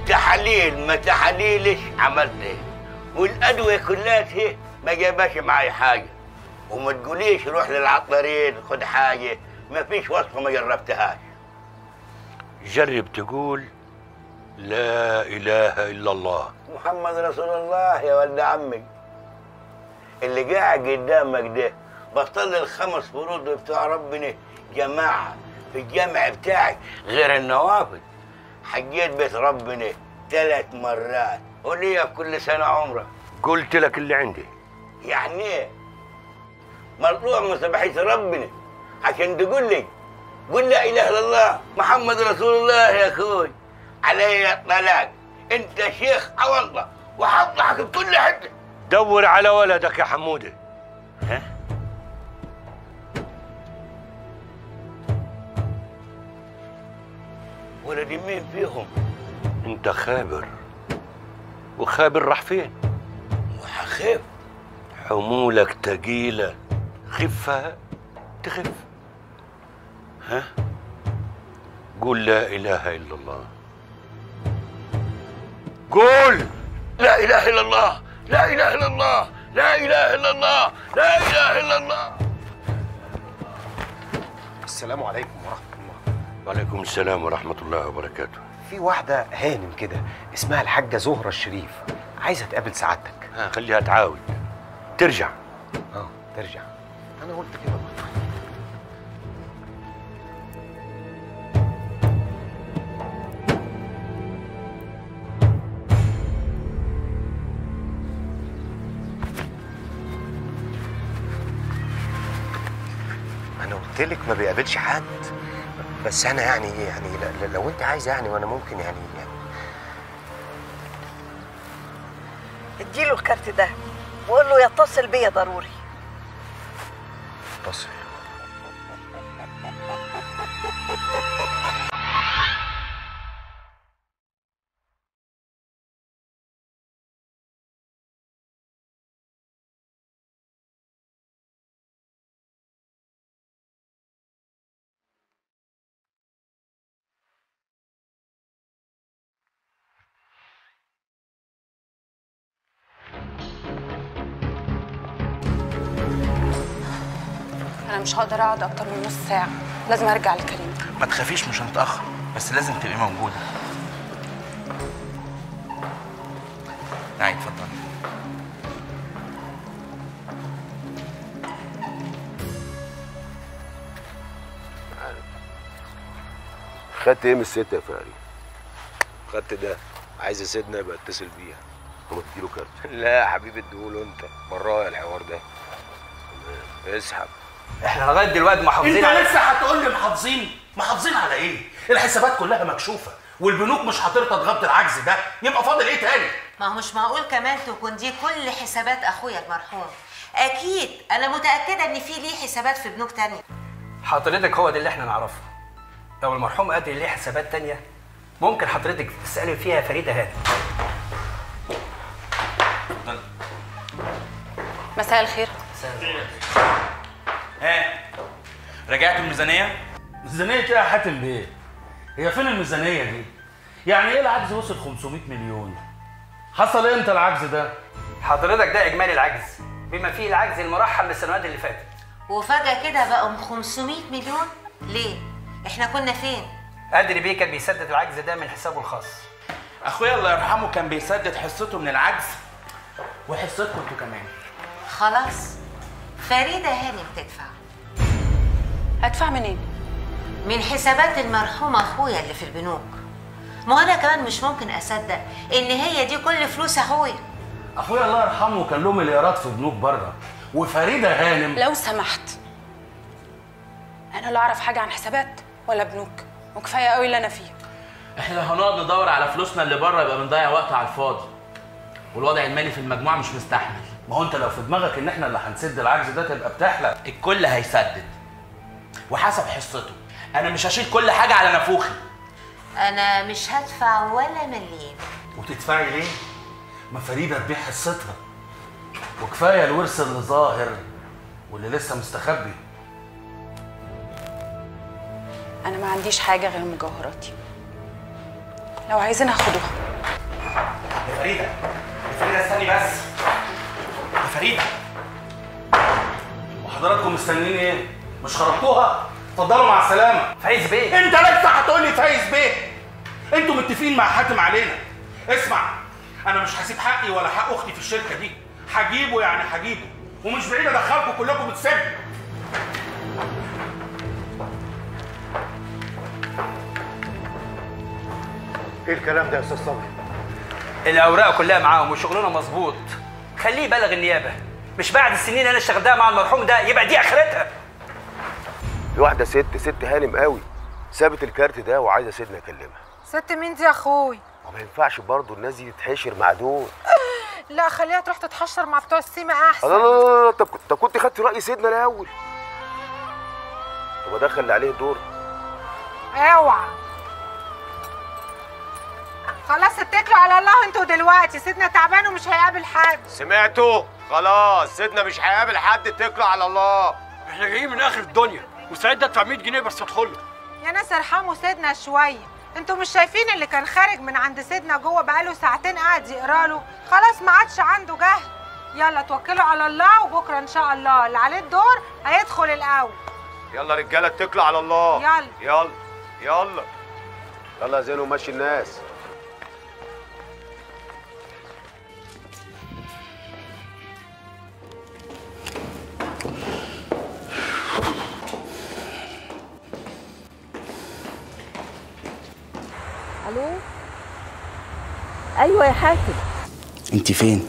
تحاليل ما تحاليلش عملت ايه والادويه كلها هي ما جابش معي حاجه وما تقوليش روح للعطارين خد حاجه ما فيش وصفه ما جربتهاش جرب تقول لا إله إلا الله محمد رسول الله يا ولد عمي اللي قاعد قدامك ده بطل الخمس فروض بتوع ربنا جماعة في الجامع بتاعي غير النوافل حجيت بيت ربنا ثلاث مرات وليا في كل سنة عمرة قلت لك اللي عندي يعني ايه مطلوع من سبحية ربنا عشان تقول لي قل لا اله الا الله محمد رسول الله يا اخوي علي الطلاق انت شيخ اه والله وحطحك في كل حته دور على ولدك يا حمودة ها ولدي مين فيهم انت خابر وخابر راح فين وحخيف حمولك تقيلة خفها تخف ها قول لا إله إلا الله قول لا اله الا الله لا اله الا الله لا اله الا الله لا اله الا الله السلام عليكم ورحمة الله وعليكم السلام ورحمة الله وبركاته في واحدة هانم كده اسمها الحاجة زهرة الشريف عايزة تقابل سعادتك ها خليها تعاود ترجع اه ترجع أنا قلت كده برضه أنا قلت لك ما بيقابلش حد بس أنا يعني يعني ل- ل- لو أنت عايزة يعني وأنا ممكن يعني, يعني اديله الكارت ده وقول له يتصل بيا ضروري اتصل انا مش هقدر اقعد اكتر من نص ساعه لازم ارجع لكريم ما تخافيش مش هنتأخر بس لازم تبقي موجودة تعالي اتفضلي خدت ايه من الست يا فاري؟ خدت ده عايز سيدنا يبقى اتصل بيها هو تديله كارت لا يا حبيبي اديهوله انت برايا الحوار ده اسحب احنا لغاية دلوقتي محافظين انت لسه هتقول لي محافظين محافظين على ايه الحسابات كلها مكشوفه والبنوك مش هترضى تغطي العجز ده يبقى فاضل ايه تاني ما هو مش معقول كمان تكون دي كل حسابات اخويا المرحوم اكيد انا متاكده ان في ليه حسابات في بنوك تانية حضرتك هو ده اللي احنا نعرفه لو المرحوم قادر ليه حسابات تانية ممكن حضرتك تسألي فيها فريدة هانم مساء الخير ها رجعت الميزانية؟ ميزانيه ايه يا حاتم بيه هي فين الميزانيه دي يعني ايه العجز وصل 500 مليون حصل امتى العجز ده حضرتك ده إجمالي العجز بما فيه العجز المرحل للسنوات اللي فاتت وفجاه كده بقوا 500 مليون ليه احنا كنا فين قادر بيه كان بيسدد العجز ده من حسابه الخاص اخويا الله يرحمه كان بيسدد حصته من العجز وحصتكم انتوا كمان خلاص فريده هانم تدفع هدفع منين من حسابات المرحوم اخويا اللي في البنوك ما هو انا كمان مش ممكن اصدق ان هي دي كل فلوس اخويا اخويا الله يرحمه كان له مليارات في بنوك بره وفريده هانم لو سمحت انا لا اعرف حاجه عن حسابات ولا بنوك وكفايه قوي اللي انا فيه احنا لو هنقعد ندور على فلوسنا اللي بره يبقى بنضيع وقت على الفاضي والوضع المالي في المجموعه مش مستحمل ما هو انت لو في دماغك ان احنا اللي هنسد العجز ده تبقى بتحلم الكل هيسدد وحسب حصته انا مش هشيل كل حاجة على نافوخي انا مش هدفع ولا مليم وتدفعي ليه؟ ما فريده تبيع حصتها وكفايه الورث اللي ظاهر واللي لسه مستخبي انا ما عنديش حاجه غير مجوهراتي لو عايزين هاخدوها فريده يا فريده استني بس يا فريده وحضراتكم مستنيين ايه؟ مش خرجتوها؟ اتفضلوا مع السلامة فايز بيه انت لسه هتقول لي فايز بيه انتوا متفقين مع حاتم علينا اسمع انا مش هسيب حقي ولا حق اختي في الشركة دي هجيبه يعني هجيبه ومش بعيد ادخلكم كلكم السجن ايه الكلام ده يا استاذ صبري الاوراق كلها معاهم وشغلنا مظبوط خليه يبلغ النيابه مش بعد السنين اللي انا اشتغلتها مع المرحوم ده يبقى دي اخرتها في واحده ست ست هانم قوي سابت الكارت ده وعايزه سيدنا يكلمها ست مين دي يا اخوي وما ينفعش برضه الناس دي تتحشر مع دول لا خليها تروح تتحشر مع بتوع السيما احسن لا لا لا لا طب طب كنت خدت راي سيدنا الاول طب ادخل اللي عليه الدور اوعى خلاص اتكلوا على الله انتوا دلوقتي سيدنا تعبان ومش هيقابل حد سمعتوا خلاص سيدنا مش هيقابل حد اتكلوا على الله احنا جايين من اخر الدنيا مستعد ادفع 100 جنيه بس ادخله يا ناس ارحموا سيدنا شويه انتوا مش شايفين اللي كان خارج من عند سيدنا جوه بقاله ساعتين قاعد يقرا له خلاص ما عادش عنده جهل يلا توكلوا على الله وبكره ان شاء الله اللي عليه الدور هيدخل الاول يلا رجاله اتكلوا على الله يلا. يلا يلا يلا يا زينو مشي الناس الو ايوه يا حاتم انت فين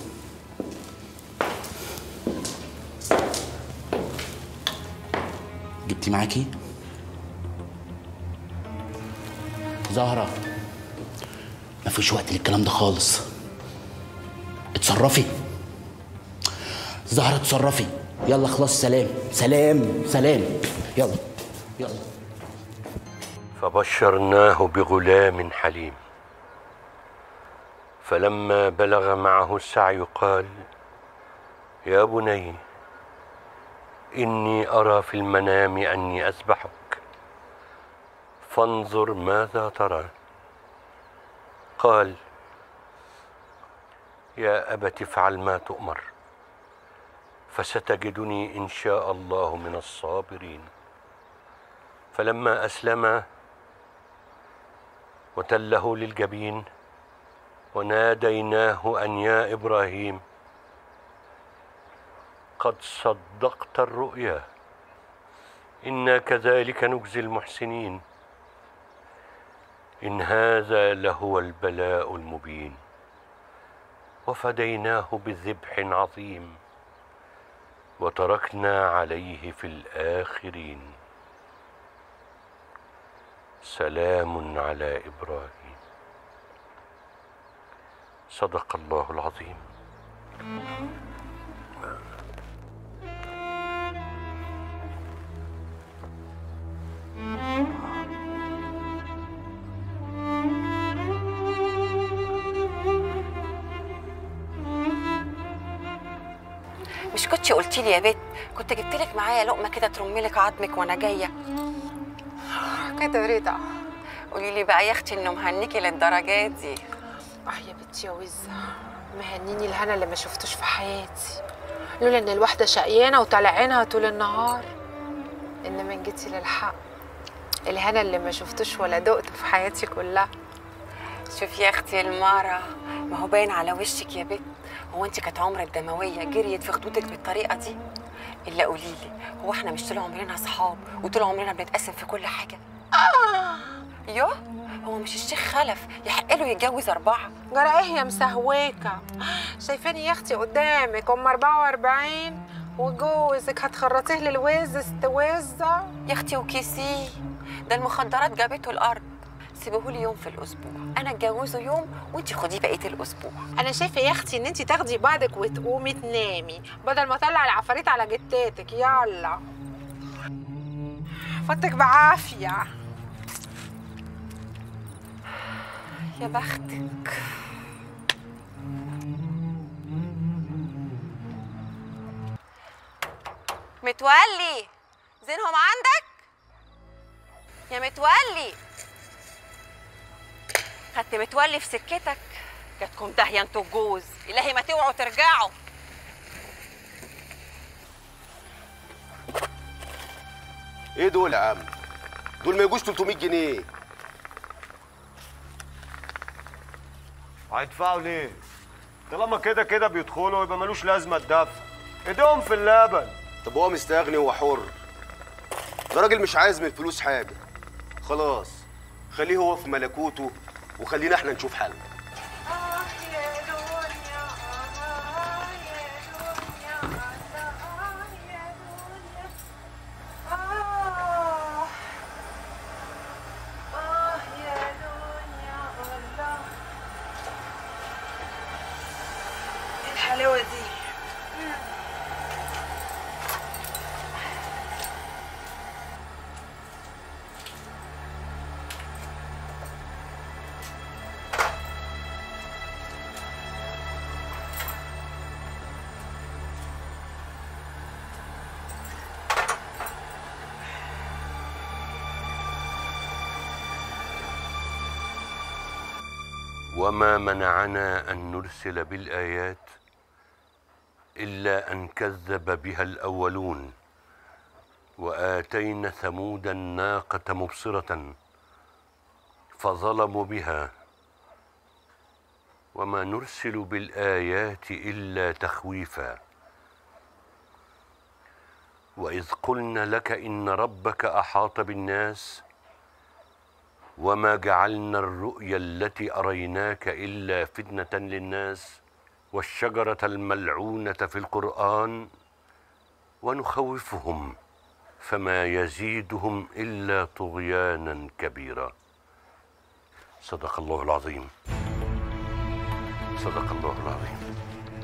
جبتي معاكي زهرة مفيش وقت للكلام ده خالص اتصرفي زهرة اتصرفي يلا خلاص سلام سلام سلام يلا يلا فبشرناه بغلام حليم فلما بلغ معه السعي قال يا بني اني ارى في المنام اني اذبحك فانظر ماذا ترى قال يا ابت افعل ما تؤمر فستجدني ان شاء الله من الصابرين فلما اسلما وتله للجبين وناديناه ان يا ابراهيم قد صدقت الرؤيا انا كذلك نجزي المحسنين ان هذا لهو البلاء المبين وفديناه بذبح عظيم وتركنا عليه في الاخرين سلام على ابراهيم صدق الله العظيم مش كنتش قلتي لي يا بت كنت جبت لك معايا لقمه كده ترمي لك عظمك وانا جايه كده رضا قولي لي بقى يا اختي انه مهنيكي للدرجات دي اه يا بنتي يا وزة مهنيني الهنا اللي ما شفتوش في حياتي لولا ان الواحدة شقيانة وطالع عينها طول النهار انما جيتي للحق الهنا اللي ما شفتوش ولا دقته في حياتي كلها شوفي يا اختي المارة ما هو باين على وشك يا بت هو انت كانت عمرك دمويه جريت في خطوطك بالطريقه دي الا قولي لي هو احنا مش طول عمرنا صحاب وطول عمرنا بنتقاسم في كل حاجه آه. يوه هو مش الشيخ خلف يحق له يتجوز اربعه جرى ايه يا مسهوكة شايفاني يا اختي قدامك ام 44 وجوزك هتخرطيه للوز استوزة يا اختي وكيسيه ده المخدرات جابته الارض سيبوهولي يوم في الاسبوع انا اتجوزه يوم وانت خديه بقيه الاسبوع انا شايفه يا اختي ان انت تاخدي بعضك وتقومي تنامي بدل ما اطلع العفاريت على جتاتك يلا فوتك بعافيه يا بختك متولي زينهم عندك يا متولي خدت متولي في سكتك جاتكم داهيه انتوا الجوز الهي ما توعوا ترجعوا ايه دول يا عم دول ما يجوش 300 جنيه هيدفعوا ليه؟ طالما كده كده بيدخلوا يبقى ملوش لازمه الدفع ايديهم في اللبن طب هو مستغني هو حر ده راجل مش عايز من الفلوس حاجه خلاص خليه هو في ملكوته وخلينا احنا نشوف حل ايه الحلاوه دي وما منعنا ان نرسل بالايات الا ان كذب بها الاولون واتينا ثمود الناقه مبصره فظلموا بها وما نرسل بالايات الا تخويفا واذ قلنا لك ان ربك احاط بالناس وما جعلنا الرؤيا التي اريناك الا فتنه للناس والشجره الملعونه في القران ونخوفهم فما يزيدهم الا طغيانا كبيرا صدق الله العظيم صدق الله العظيم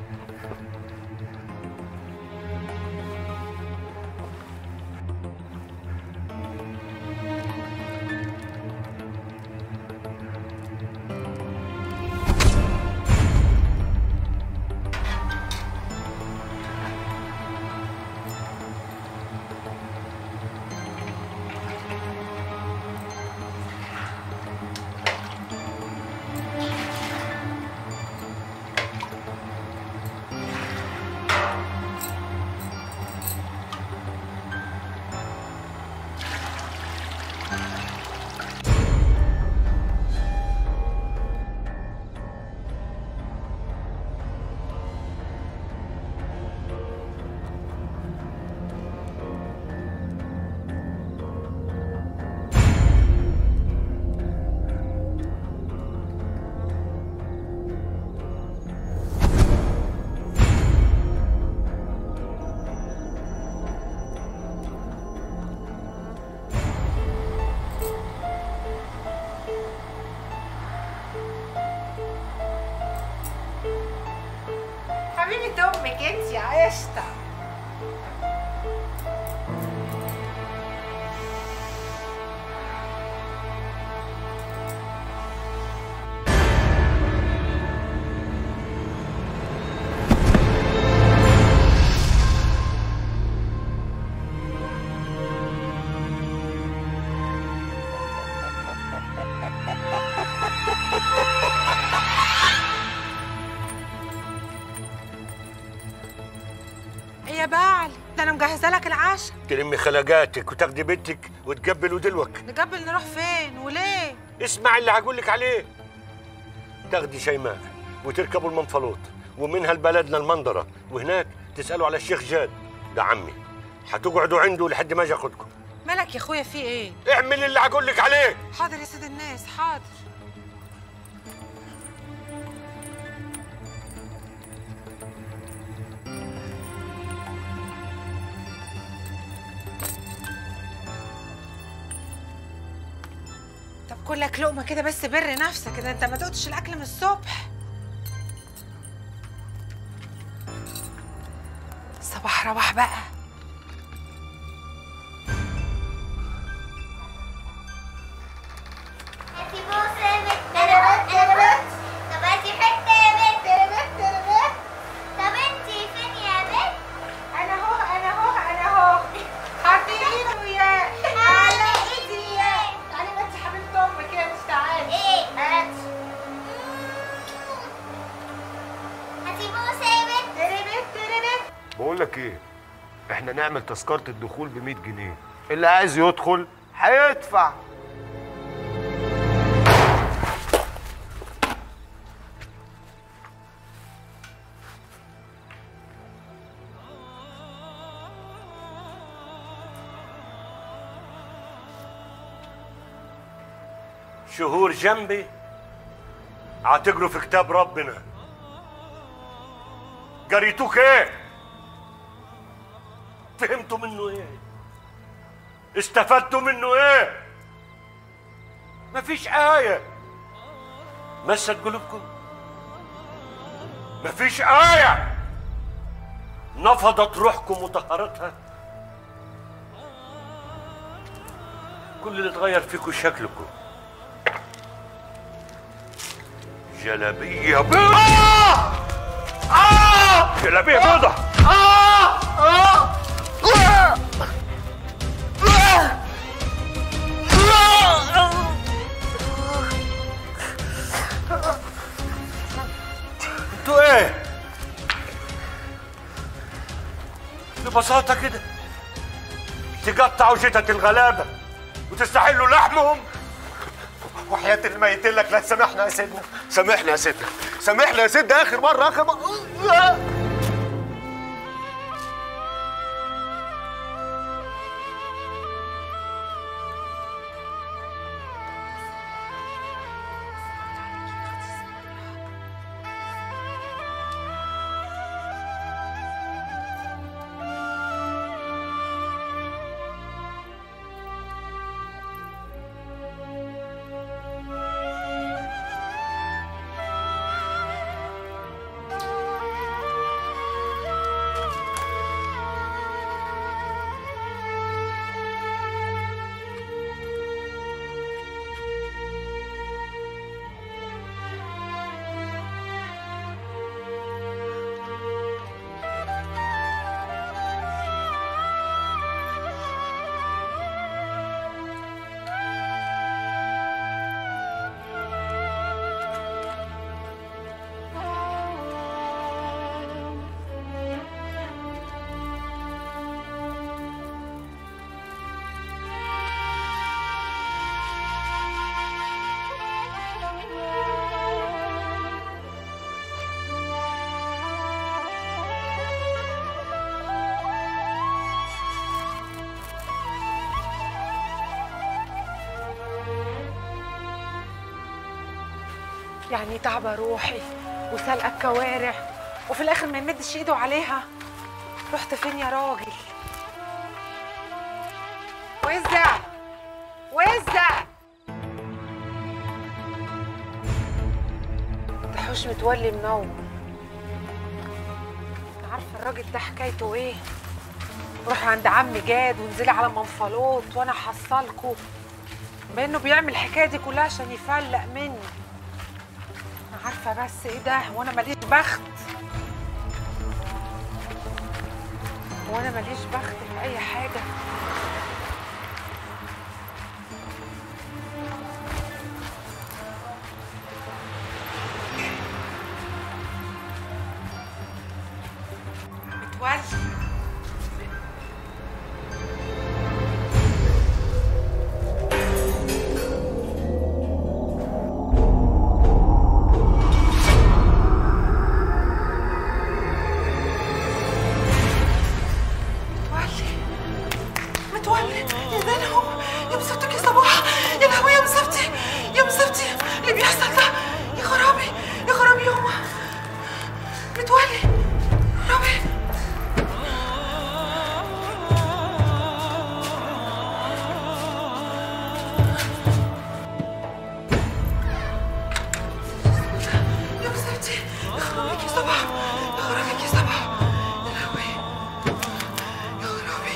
حبيبة أمك أنت يا قشطة يا بعل ده أنا مجهزة لك العشاء تلمي خلقاتك وتاخدي بنتك وتقبلوا دلوك نقبل نروح فين وليه؟ اسمع اللي هقول لك عليه تاخدي شيماء وتركبوا المنفلوط ومنها لبلدنا المنظرة وهناك تسألوا على الشيخ جاد ده عمي هتقعدوا عنده لحد ما اجي اخدكم مالك يا أخويا في إيه؟ اعمل اللي هقول لك عليه حاضر يا سيد الناس حاضر طب كلك لقمة كده بس بر نفسك كده انت ما دقتش الأكل من الصبح صباح رباح بقى طب هاتي حته يا بنت يا بنت يا بنت طب انتي فين يا بنت انا اهو انا اهو انا اهو حطي ايدك وياه على ايدي وياه تعالي بس حبيبه امك كده مش تعالي ايه هات بقول لك ايه احنا نعمل تذكره الدخول ب 100 جنيه اللي عايز يدخل هيدفع شهور جنبي هتقروا في كتاب ربنا قريتوك ايه فهمتوا منه ايه استفدتوا منه ايه مفيش آية مست قلوبكم مفيش آية نفضت روحكم وطهرتها كل اللي اتغير فيكم شكلكم جلابية بيضة آه! جلابية بيضة آه آه انتوا ايه؟ ببساطة كده تقطعوا جتة الغلابة وتستحلوا لحمهم وحياة الميت لك لا سامحنا يا سيدنا سامحنا يا سيدنا سامحنا يا سيدنا اخر مرة اخر مرة يعني تعبى روحي وسلقى الكوارع وفي الاخر ما يمدش ايده عليها رحت فين يا راجل وزع وزع تحوش متولي منور أنا عارفه الراجل ده حكايته ايه روحي عند عم جاد وانزلي على منفلوط وانا حصلكوا بانه بيعمل الحكايه دي كلها عشان يفلق مني انا عارفه بس ايه ده وانا ماليش بخت وانا ماليش بخت في اي حاجه متولي متولي يا زينهم يا مسبتك يا صباح يا لهوي يا مسبتي يا مسبتي اللي بيحصل ده يا خرابي يا خرابي يوما متولي ربي يا مسبتي يا خرابيك يا صباح يا خرابيك يا صباح يا لهوي يا خرابي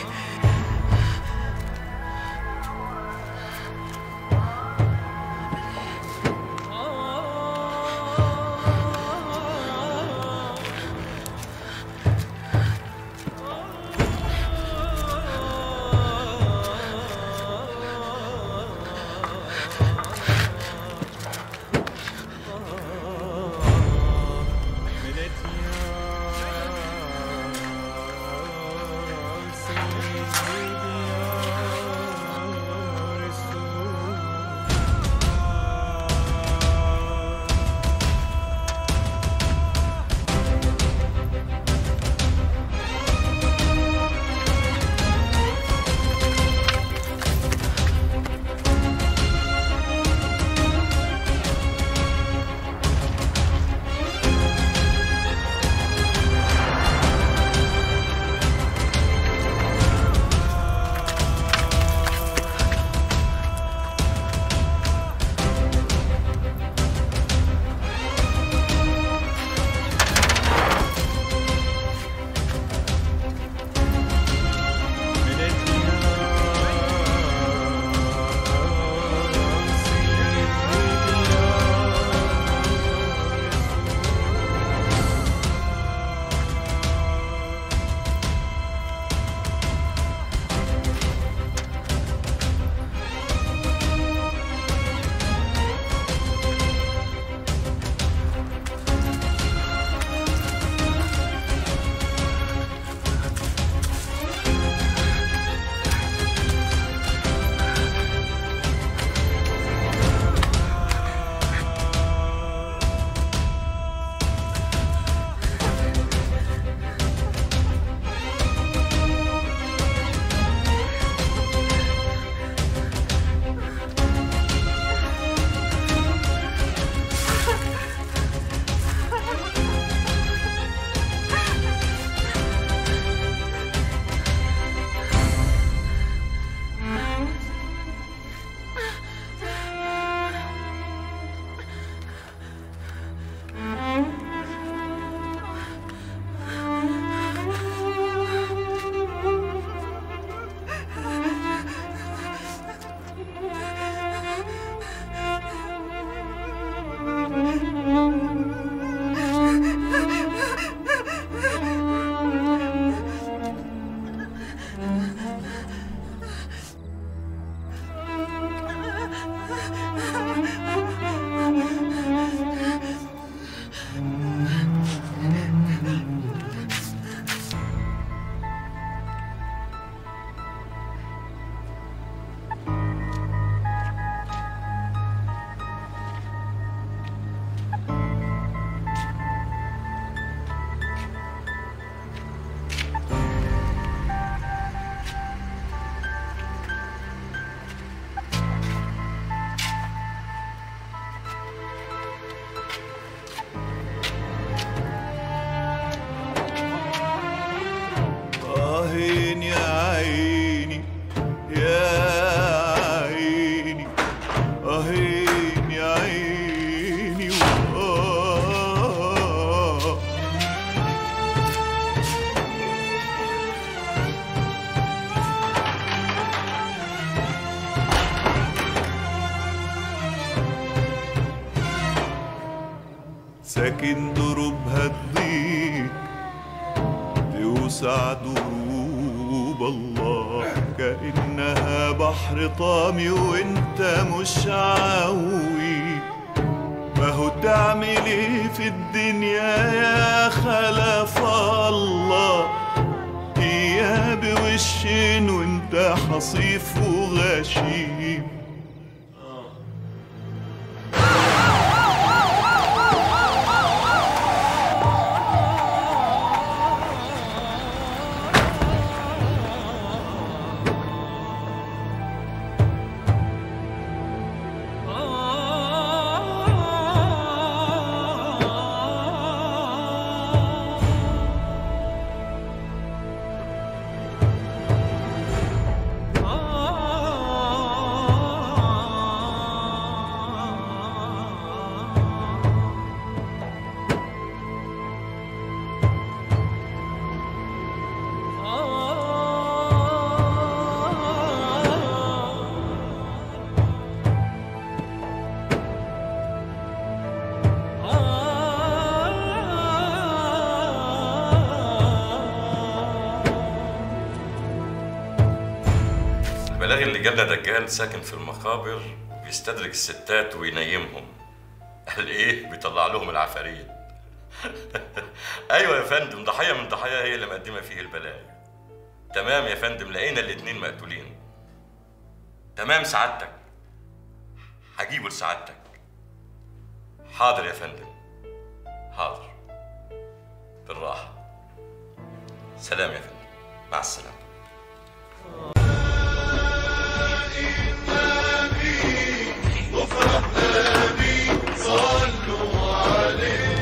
ساكن دروبها تضيق توسع دروب الله كأنها بحر طامي وانت مش عاوي ما هو تعمل ايه في الدنيا يا خلف الله هي بوشين وانت حصيف وغشيم البلاغ اللي جالنا دجال ساكن في المقابر بيستدرج الستات وينيمهم قال ايه بيطلع لهم العفاريت ايوه يا فندم ضحيه من ضحايا هي اللي مقدمه فيه البلاغ تمام يا فندم لقينا الاتنين مقتولين تمام سعادتك هجيبه لسعادتك حاضر يا فندم حاضر بالراحه سلام يا فندم مع السلامه صلوا عليه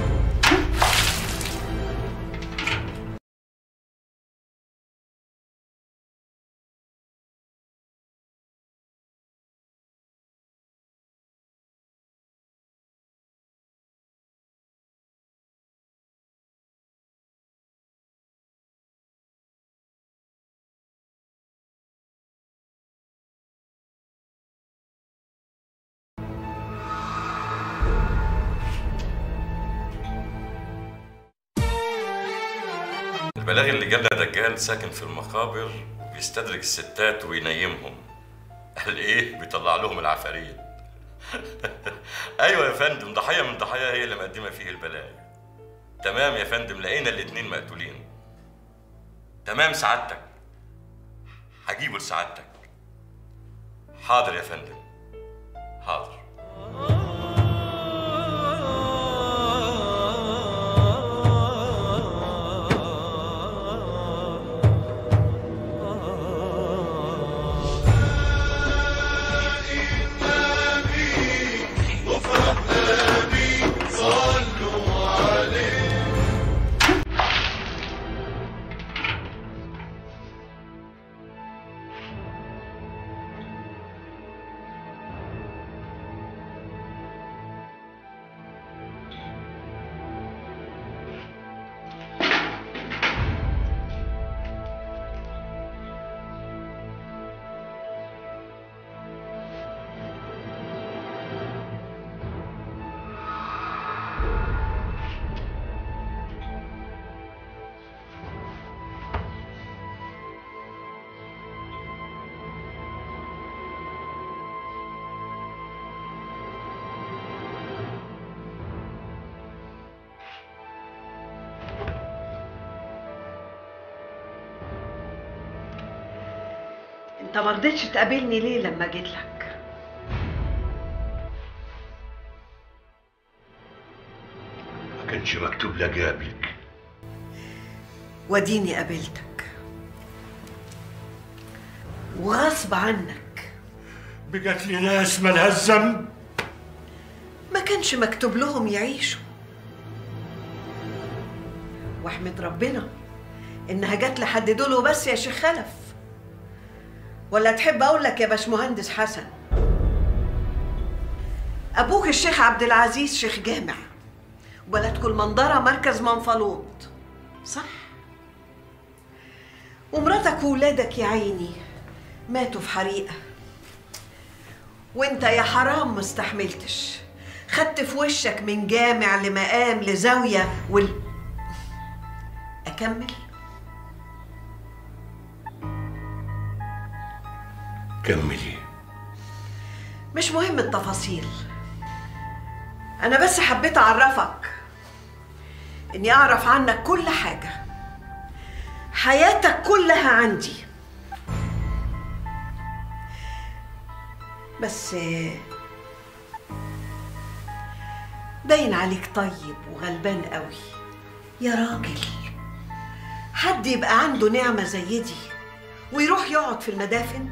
البلاغ اللي جالنا دجال ساكن في المقابر بيستدرج الستات وينيمهم قال ايه بيطلع لهم العفاريت ايوه يا فندم ضحيه من ضحايا هي اللي مقدمه فيه البلاغ تمام يا فندم لقينا الاتنين مقتولين تمام سعادتك هجيبه لسعادتك حاضر يا فندم حاضر صلوا عليه انت ما رضيتش تقابلني ليه لما جيت لك ما كانش مكتوب لك قبلك وديني قابلتك وغصب عنك بقت لي ناس مالهاش ذنب ما كانش مكتوب لهم يعيشوا واحمد ربنا انها جت لحد دول وبس يا شيخ خلف ولا تحب اقول لك يا باشمهندس حسن ابوك الشيخ عبد العزيز شيخ جامع وبلدكم المنظره مركز منفلوط صح ومراتك وولادك يا عيني ماتوا في حريقه وانت يا حرام ما استحملتش خدت في وشك من جامع لمقام لزاوية وال أكمل؟ كملي مش مهم التفاصيل أنا بس حبيت أعرفك إني أعرف عنك كل حاجة حياتك كلها عندي بس باين عليك طيب وغلبان قوي يا راجل حد يبقى عنده نعمة زي دي ويروح يقعد في المدافن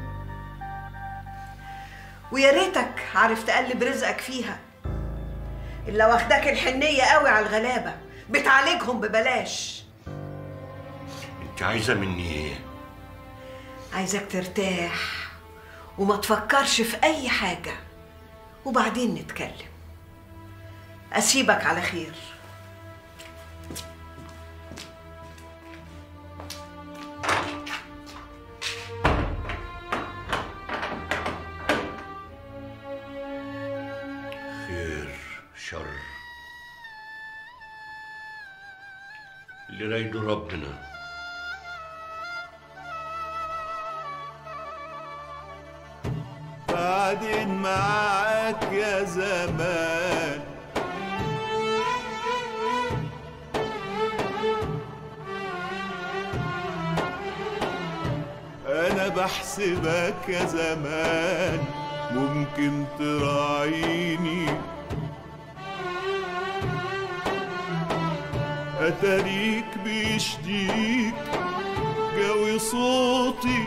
ويا ريتك عارف تقلب رزقك فيها إلا واخداك الحنية قوي على الغلابة بتعالجهم ببلاش انت عايزه مني ايه عايزك ترتاح وما تفكرش في أي حاجة وبعدين نتكلم أسيبك على خير خير شر اللي رايده ربنا بعدين معاك يا زمان انا بحسبك يا زمان ممكن تراعيني اتاريك بيشديك جوي صوتي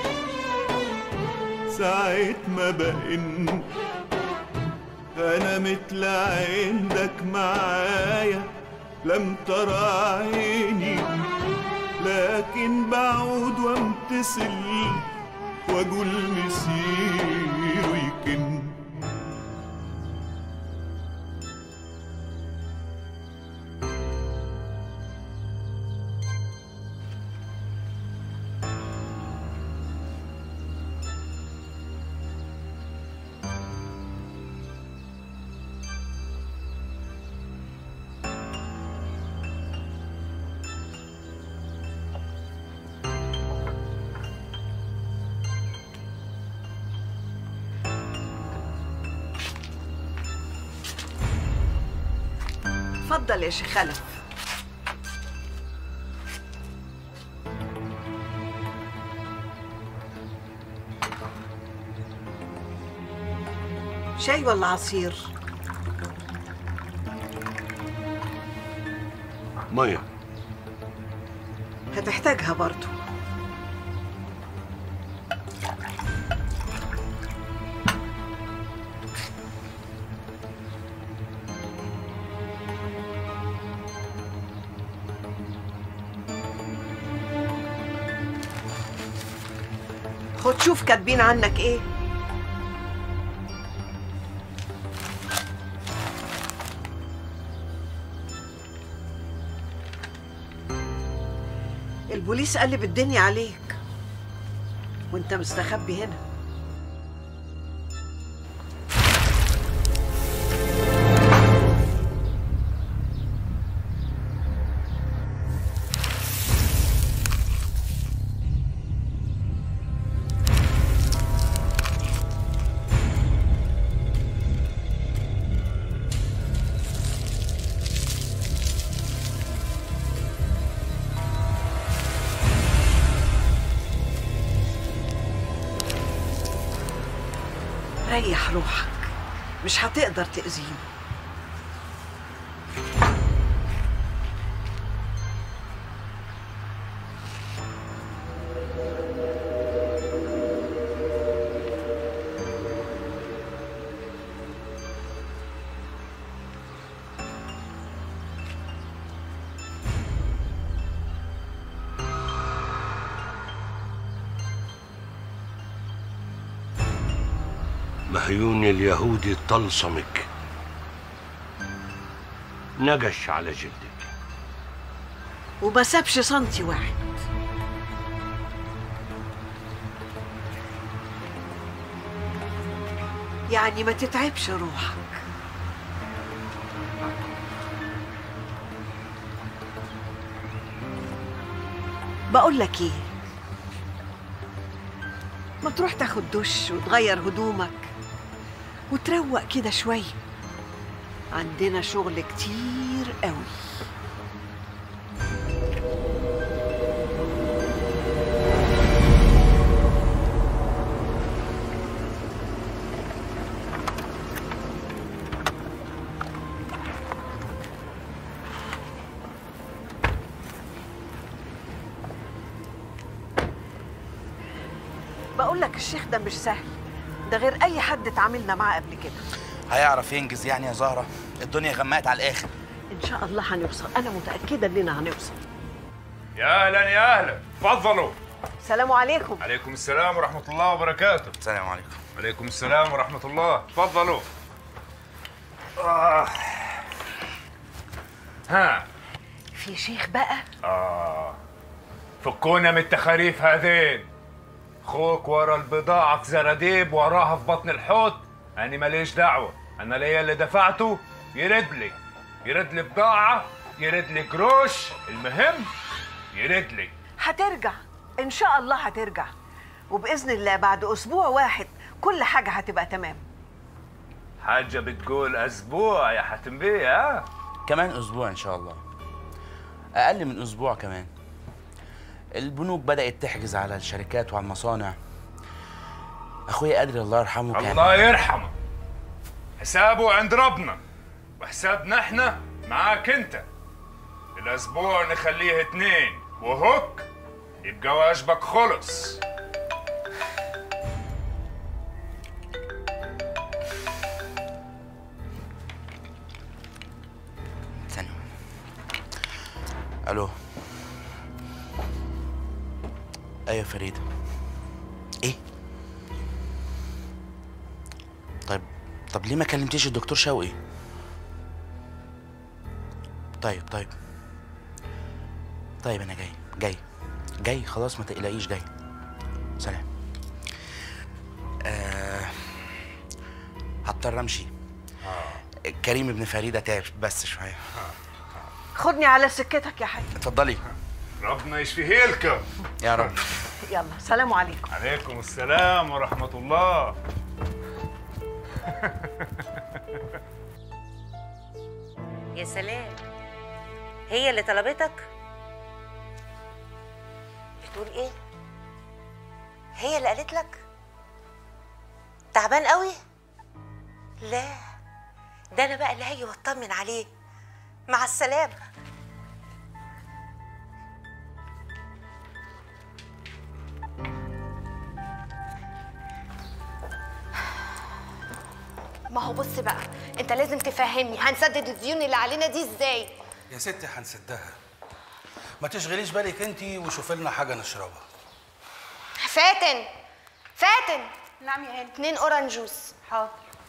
ساعة ما بقن أنا مثل عندك معايا لم ترى عيني لكن بعود وامتثل واقول مسير ويكن اتفضل يا شيخ خلف شاي ولا عصير ميه هتحتاجها برضو خد شوف كاتبين عنك ايه البوليس قلب الدنيا عليك وانت مستخبي هنا ريح روحك مش هتقدر تأذيني مهيون اليهودي طلسمك نجش على جلدك وما سابش سنتي واحد يعني ما تتعبش روحك بقول لك ايه ما تروح تاخد دش وتغير هدومك وتروق كده شويه عندنا شغل كتير قوي بقول لك الشيخ ده مش سهل ده غير اي حد اتعاملنا معاه قبل كده هيعرف ينجز يعني يا زهره الدنيا غمقت على الاخر ان شاء الله هنوصل انا متاكده اننا هنوصل يا اهلا يا اهلا اتفضلوا سلام عليكم عليكم السلام ورحمه الله وبركاته السلام عليكم عليكم السلام ورحمه الله اتفضلوا آه. ها في شيخ بقى اه فكونا من التخاريف هذين خوك ورا البضاعة في زراديب وراها في بطن الحوت أنا ماليش دعوة أنا ليا اللي دفعته يرد لي يرد لي بضاعة يرد لي قروش المهم يرد لي هترجع ان شاء الله هترجع وباذن الله بعد اسبوع واحد كل حاجه هتبقى تمام حاجة بتقول أسبوع يا حاتم بيه ها كمان اسبوع ان شاء الله اقل من اسبوع كمان البنوك بدات تحجز على الشركات وعلى المصانع اخويا قادر الله يرحمه كان الله يرحمه حسابه عند ربنا وحسابنا احنا معاك انت الاسبوع نخليه اتنين وهوك يبقى واجبك خلص ثانية الو ايوه فريدة ايه طيب طب ليه ما كلمتيش الدكتور شوقي طيب طيب طيب انا جاي جاي جاي خلاص ما تقلقيش جاي سلام آه هضطر امشي كريم ابن فريدة تعب بس شوية خدني على سكتك يا حاج اتفضلي ربنا يشفيه لكم يا رب يلا سلام عليكم عليكم السلام ورحمة الله يا سلام هي اللي طلبتك بتقول ايه هي اللي قالت لك تعبان قوي لا ده انا بقى اللي هاجي واطمن عليه مع السلامه ما هو بص بقى انت لازم تفهمني هنسدد الديون اللي علينا دي ازاي يا ستي هنسدها ما تشغليش بالك انت وشوفي لنا حاجه نشربها فاتن فاتن نعم يا هاني اتنين اورنج جوس حاضر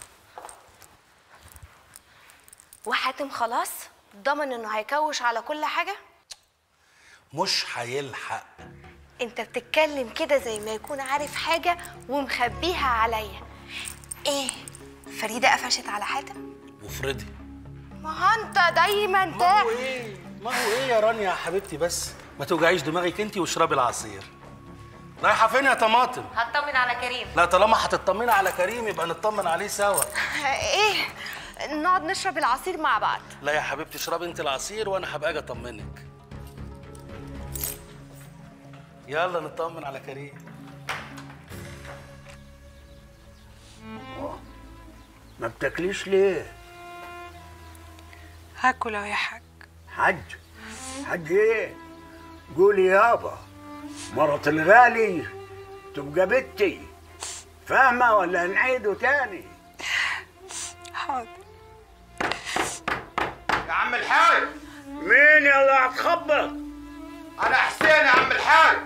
وحاتم خلاص ضمن انه هيكوش على كل حاجه مش هيلحق انت بتتكلم كده زي ما يكون عارف حاجه ومخبيها عليا ايه فريده قفشت على حاتم وفرضي ما هو انت دايما ما تا هو ايه ما هو ايه يا رانيا يا حبيبتي بس ما توجعيش دماغك انت واشربي العصير رايحه فين يا طماطم هطمن على كريم لا طالما هتطمني على كريم يبقى نطمن عليه سوا ايه نقعد نشرب العصير مع بعض لا يا حبيبتي اشربي انت العصير وانا هبقى اجي اطمنك يلا نطمن على كريم ما بتاكليش ليه؟ هاكل اهو يا حاج حج حج ايه؟ قولي يابا مرة الغالي تبقى بنتي فاهمة ولا نعيده تاني؟ حاضر يا عم الحاج مين يلا هتخبط؟ انا حسين يا عم الحاج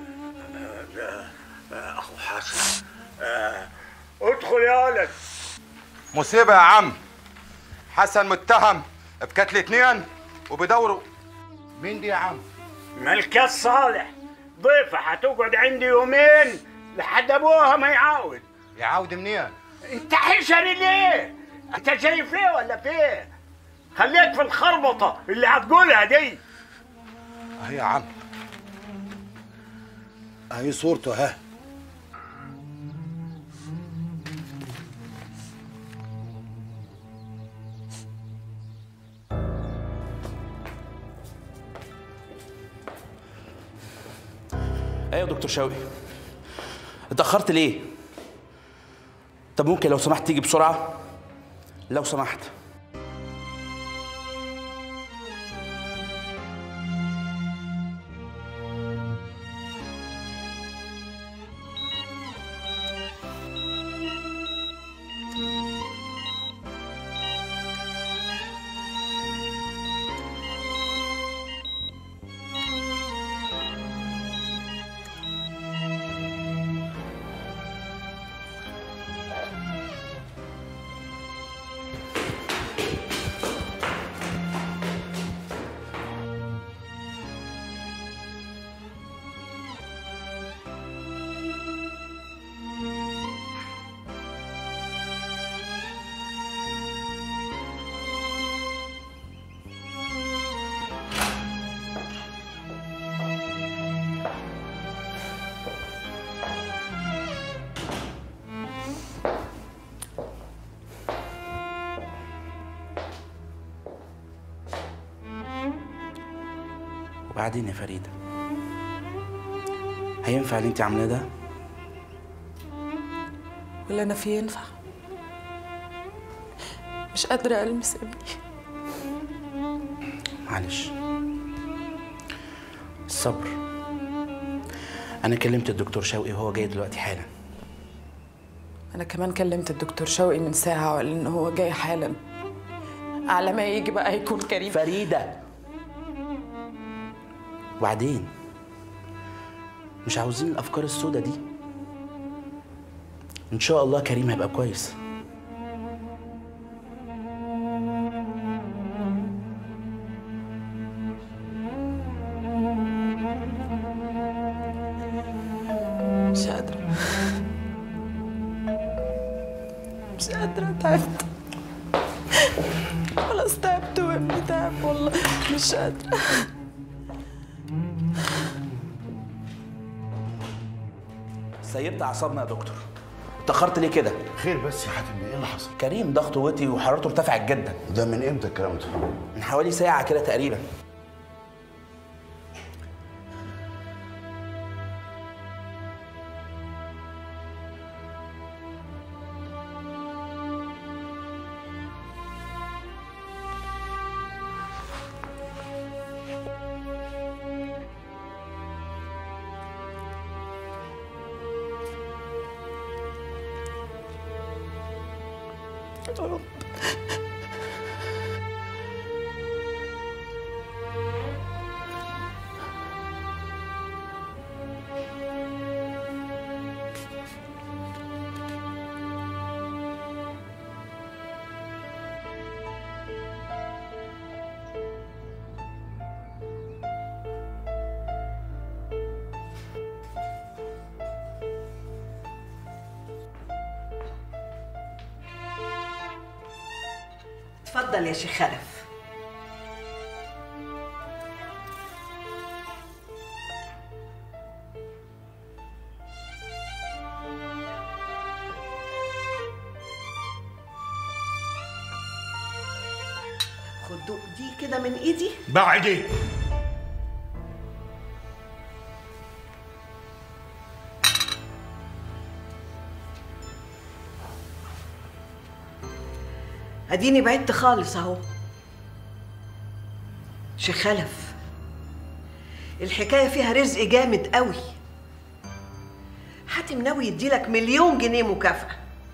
اخو حسن آه، ادخل يا ولد مصيبة يا عم حسن متهم بقتل اتنين وبيدوروا مين دي يا عم؟ ملكة صالح ضيفة هتقعد عندي يومين لحد ابوها ما يعاود يعاود منين؟ انت حشري ليه؟ انت شايف ايه ولا فيه؟ خليك في الخربطة اللي هتقولها دي اهي يا عم اهي صورته ها ايوه يا دكتور شوقي اتاخرت ليه طب ممكن لو سمحت تيجي بسرعه لو سمحت وبعدين يا فريده هينفع اللي انت عاملاه ده ولا انا في ينفع مش قادره المس ابني معلش الصبر انا كلمت الدكتور شوقي وهو جاي دلوقتي حالا انا كمان كلمت الدكتور شوقي من ساعه وقال ان هو جاي حالا على ما يجي بقى هيكون كريم فريده وبعدين مش عاوزين الافكار السوداء دي ان شاء الله كريم هيبقى كويس مش قادره مش قادره تعبت خلاص تعبت وابني تعب والله مش قادره سيبت اعصابنا يا دكتور اتاخرت ليه كده خير بس يا حاتم ايه اللي حصل كريم ضغطه وطي وحرارته ارتفعت جدا ده من امتى الكلام ده من حوالي ساعه كده تقريبا اتفضل يا شيخ خلف خد دوق دي كده من ايدي بعدي اديني بعدت خالص اهو شيخ خلف الحكايه فيها رزق جامد قوي حاتم ناوي يديلك مليون جنيه مكافاه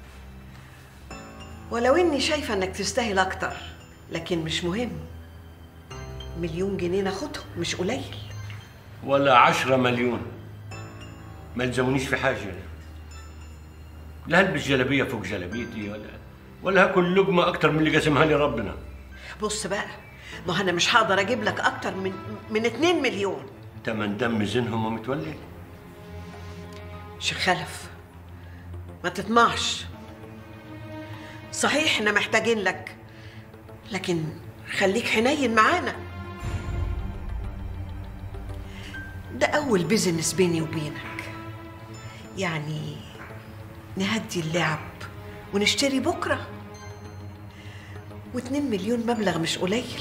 ولو اني شايفه انك تستاهل اكتر لكن مش مهم مليون جنيه ناخدهم مش قليل ولا عشرة مليون ما يلزمونيش في حاجة لا هلبس جلبية فوق جلبيتي ولا ولا هاكل لقمة أكتر من اللي قسمها لي ربنا بص بقى ما انا مش هقدر اجيب لك اكتر من من 2 مليون تمن دم زينهم ومتولي شيخ خلف ما تطمعش صحيح احنا محتاجين لك لكن خليك حنين معانا ده اول بيزنس بيني وبينك يعني نهدي اللعب ونشتري بكرة واتنين مليون مبلغ مش قليل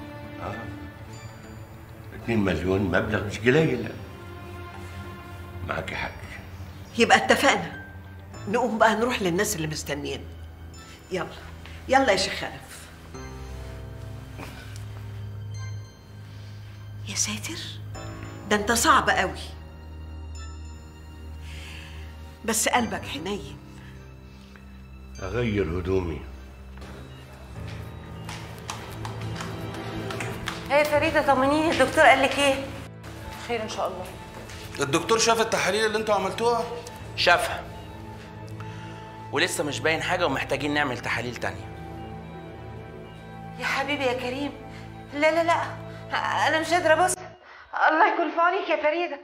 2 مليون مبلغ مش قليل معك حق يبقى اتفقنا نقوم بقى نروح للناس اللي مستنيين يلا يلا يا شيخ خلف يا ساتر ده انت صعب قوي بس قلبك حنين اغير هدومي هي فريده طمنيني الدكتور قال لك ايه خير ان شاء الله الدكتور شاف التحاليل اللي انتوا عملتوها شافها ولسه مش باين حاجه ومحتاجين نعمل تحاليل تانية يا حبيبي يا كريم لا لا لا انا مش قادره ابص الله يكون في عونك يا فريده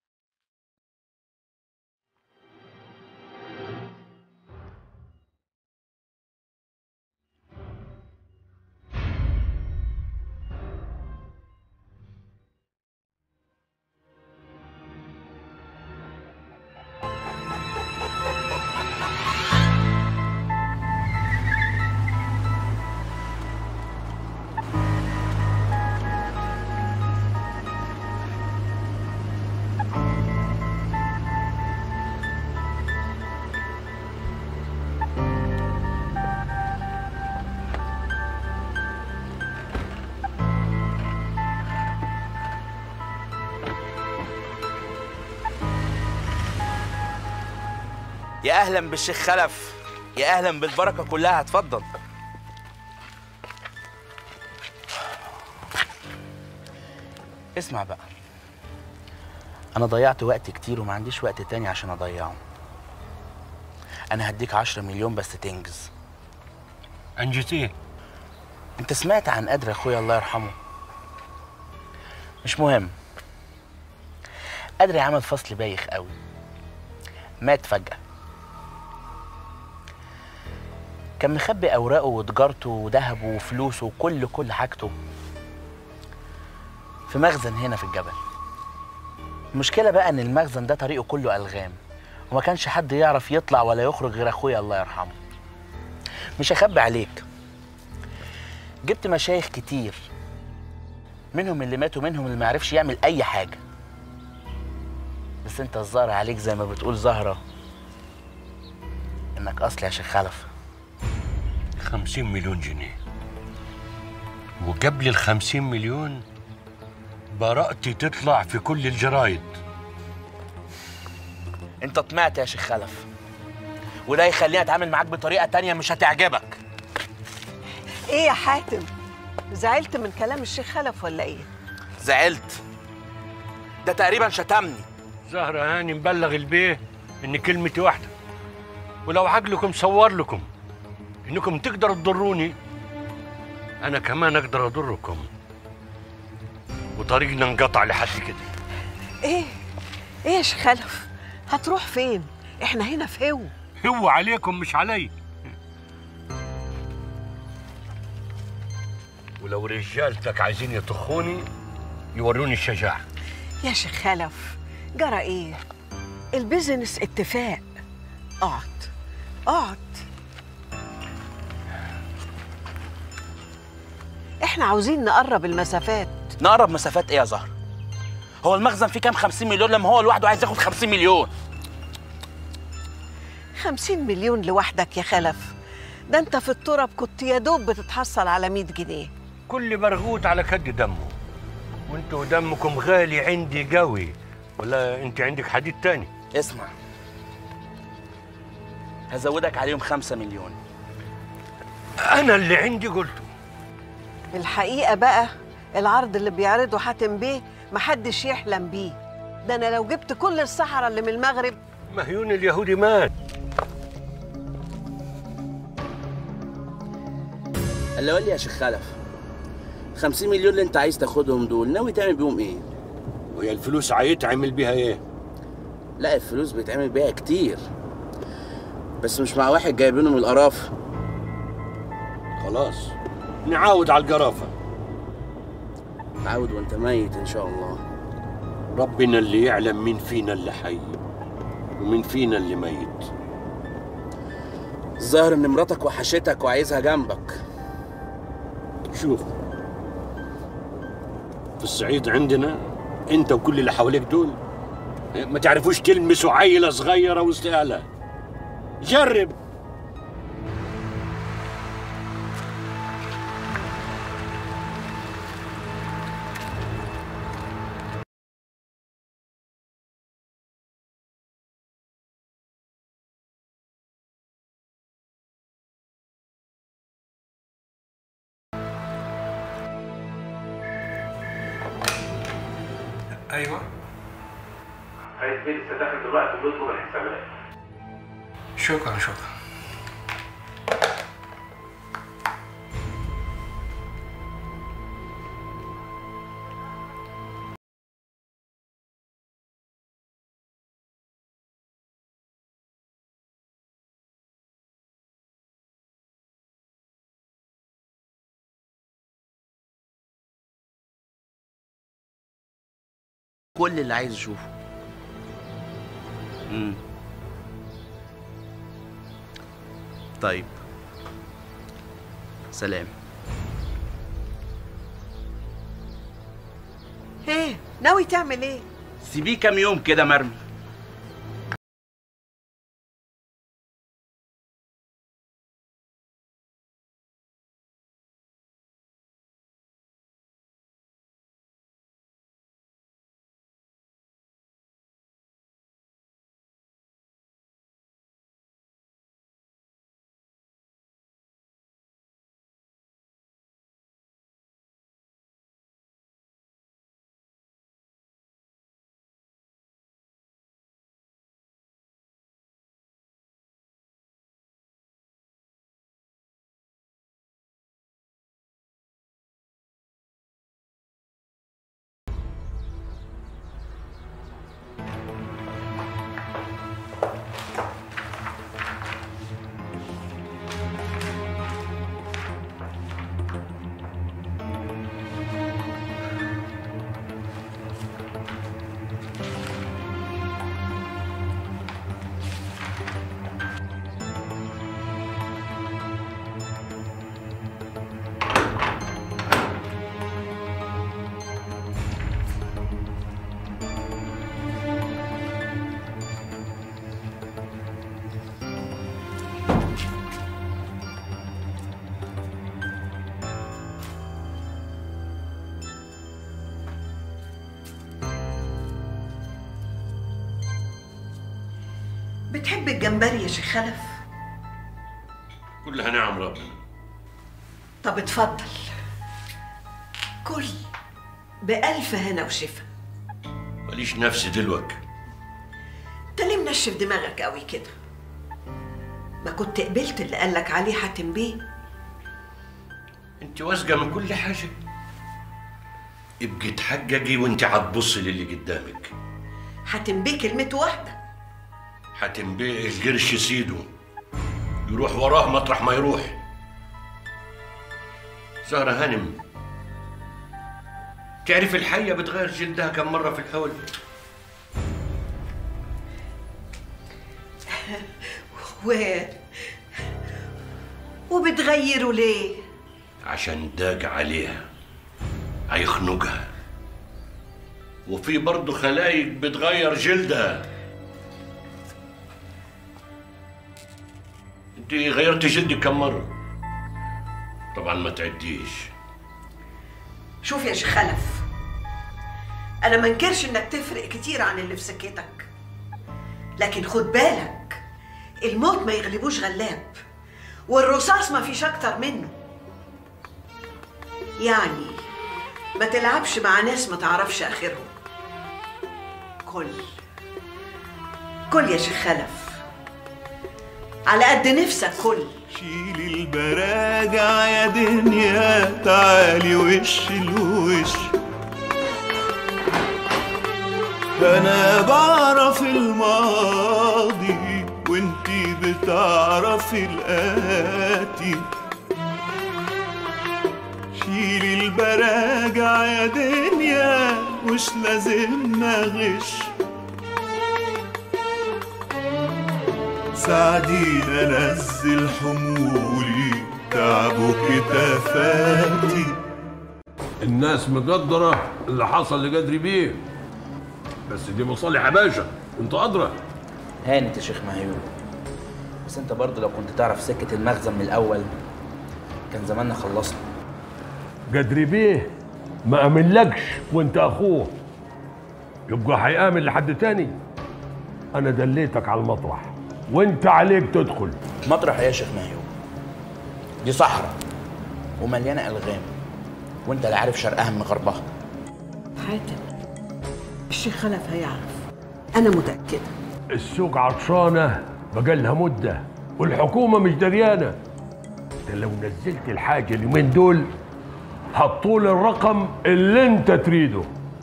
يا اهلا بالشيخ خلف يا اهلا بالبركه كلها اتفضل اسمع بقى انا ضيعت وقت كتير وما عنديش وقت تاني عشان اضيعه انا هديك عشرة مليون بس تنجز انجز ايه انت سمعت عن قدر اخويا الله يرحمه مش مهم قدر عمل فصل بايخ قوي مات فجأة كان مخبي أوراقه وتجارته وذهبه وفلوسه وكل كل حاجته في مخزن هنا في الجبل المشكلة بقى إن المخزن ده طريقه كله ألغام وما كانش حد يعرف يطلع ولا يخرج غير أخويا الله يرحمه مش هخبي عليك جبت مشايخ كتير منهم اللي مات ومنهم اللي معرفش يعمل أي حاجة بس انت الظاهر عليك زي ما بتقول زهرة انك اصلي يا شيخ خلف 50 مليون جنيه وقبل ال 50 مليون براءتي تطلع في كل الجرايد انت طمعت يا شيخ خلف وده يخليني اتعامل معاك بطريقة تانية مش هتعجبك ايه يا حاتم زعلت من كلام الشيخ خلف ولا ايه زعلت ده تقريبا شتمني زهرة هاني مبلغ البيه ان كلمتي واحدة ولو عقلكم صور لكم انكم تقدروا تضروني انا كمان اقدر اضركم وطريقنا انقطع لحد كده ايه ايه يا شيخ خلف هتروح فين احنا هنا في هو هو عليكم مش علي ولو رجالتك عايزين يطخوني يوروني الشجاعة يا شيخ خلف جرى ايه البيزنس اتفاق اقعد اقعد احنا عاوزين نقرب المسافات نقرب مسافات ايه يا زهر هو المخزن فيه كام 50 مليون لما هو لوحده عايز ياخد 50 مليون خمسين مليون لوحدك يا خلف ده انت في التراب كنت يا دوب بتتحصل على 100 جنيه كل برغوت على كد دمه وانتوا دمكم غالي عندي قوي ولا انت عندك حديد تاني اسمع هزودك عليهم 5 مليون انا اللي عندي قلته الحقيقة بقى العرض اللي بيعرضه حاتم بيه محدش يحلم بيه ده انا لو جبت كل الصحراء اللي من المغرب مهيون اليهودي مات اللي قول لي يا شيخ خلف 50 مليون اللي انت عايز تاخدهم دول ناوي تعمل بيهم ايه؟ وهي الفلوس هيتعمل بيها ايه؟ لا الفلوس بيتعمل بيها كتير بس مش مع واحد جايبينه من القرافه خلاص نعاود على القرافة عاود وانت ميت ان شاء الله ربنا اللي يعلم مين فينا اللي حي ومين فينا اللي ميت الظاهر ان مراتك وحشتك وعايزها جنبك شوف في الصعيد عندنا انت وكل اللي حواليك دول ما تعرفوش تلمسوا عيله صغيره وسط اهلها جرب ايوه عايز بيه لسه داخل دلوقتي بيطلب الحسابات شكرا شكرا كل اللي عايز اشوفه امم طيب سلام ايه ناوي تعمل ايه سيبيه كام يوم كده مرمي بتحب الجمبري يا شيخ خلف كلها نعم ربنا طب اتفضل كل بألف هنا وشفا ماليش نفسي دلوك انت ليه منشف دماغك قوي كده ما كنت قبلت اللي قالك عليه حاتم بيه انت واثقه من كل حاجه ابقي تحققي وانت هتبصي للي قدامك حاتم بيه كلمته واحدة حاتم بيه القرش سيده يروح وراه مطرح ما يروح زهرة هانم تعرف الحية بتغير جلدها كم مرة في الحول و وبتغيروا ليه عشان داق عليها هيخنقها وفي برضه خلايق بتغير جلدها انت غيرتي جلدك كم مرة طبعا ما تعديش شوف يا شيخ خلف انا ما انكرش انك تفرق كتير عن اللي في سكتك لكن خد بالك الموت ما يغلبوش غلاب والرصاص ما فيش اكتر منه يعني ما تلعبش مع ناس ما تعرفش اخرهم كل كل يا شيخ خلف على قد نفسك كل شيلي البراجع يا دنيا تعالي وش لوش انا بعرف الماضي وانتي بتعرفي الاتي شيلي البراجع يا دنيا مش لازم نغش ساعدينا نزل حمولي تعبوا كتفاتي الناس مقدرة اللي حصل لقدري بيه بس دي مصالح يا باشا انت أدرى هانت يا شيخ مهيوب بس انت برضه لو كنت تعرف سكة المخزن من الأول كان زماننا خلصنا قدري بيه ما أمنلكش وانت أخوه يبقى هيآمن لحد تاني أنا دليتك على المطرح وانت عليك تدخل مطرح إيه يا شيخ مهيوب دي صحراء ومليانة ألغام وانت لا عارف شرقها من غربها حاتم الشيخ خلف هيعرف انا متاكده السوق عطشانة بقالها مدة والحكومة مش دريانة ده لو نزلت الحاجة اليومين دول هتطول الرقم اللي انت تريده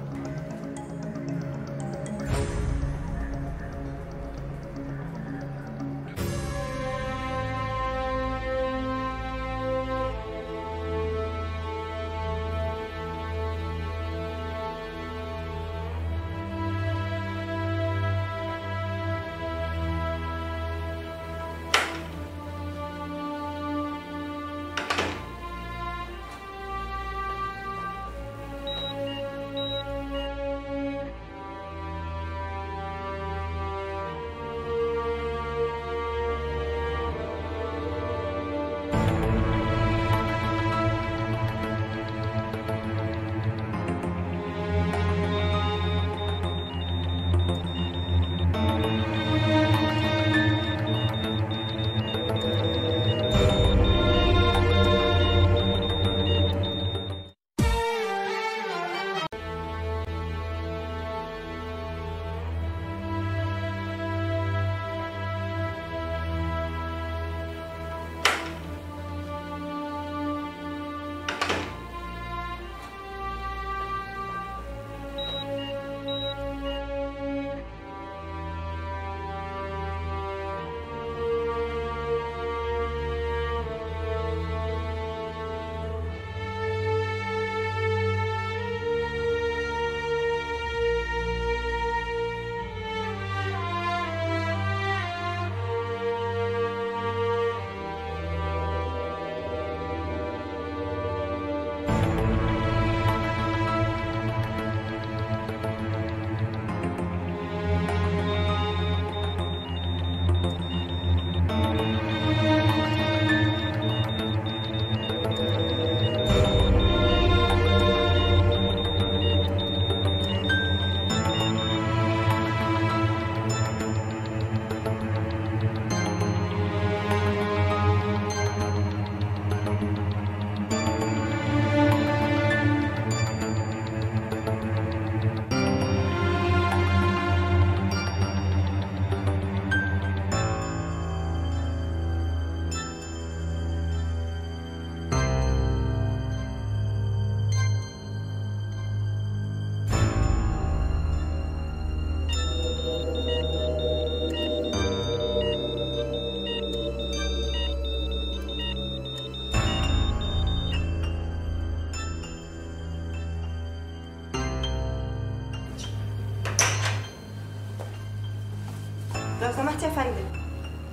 لو سمحت يا فندم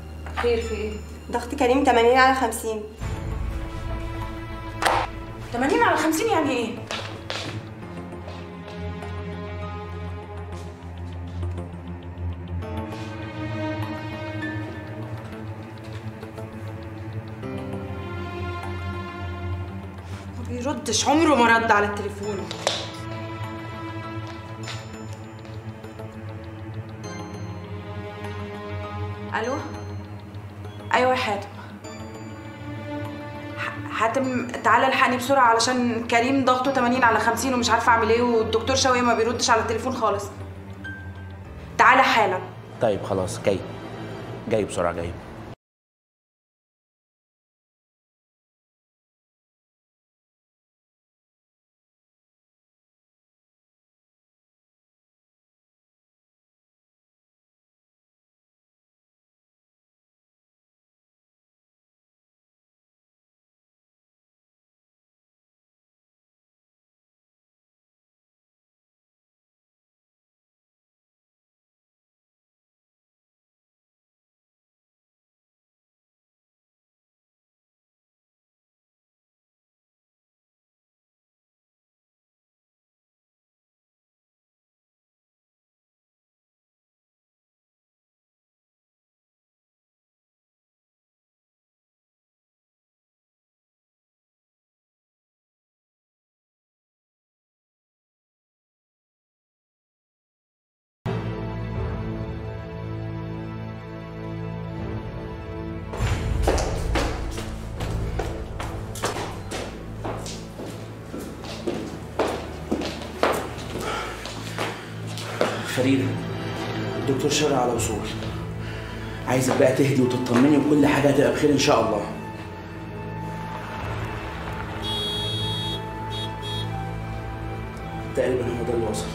خير في ايه؟ ضغط كريم 80 على 50 80 على 50 يعني ايه؟ ما بيردش عمره ما رد على التليفون الو ايوه يا حاتم ح- حاتم تعالى الحقني بسرعه علشان كريم ضغطه 80 على 50 ومش عارفه اعمل ايه والدكتور شوقي ما بيردش على التليفون خالص تعالى حالا طيب خلاص جاي جاي بسرعة جاي فريدة الدكتور شرع على وصول عايزك بقى تهدي وتطمني وكل حاجة هتبقى بخير إن شاء الله تقريبا هو ده اللي وصل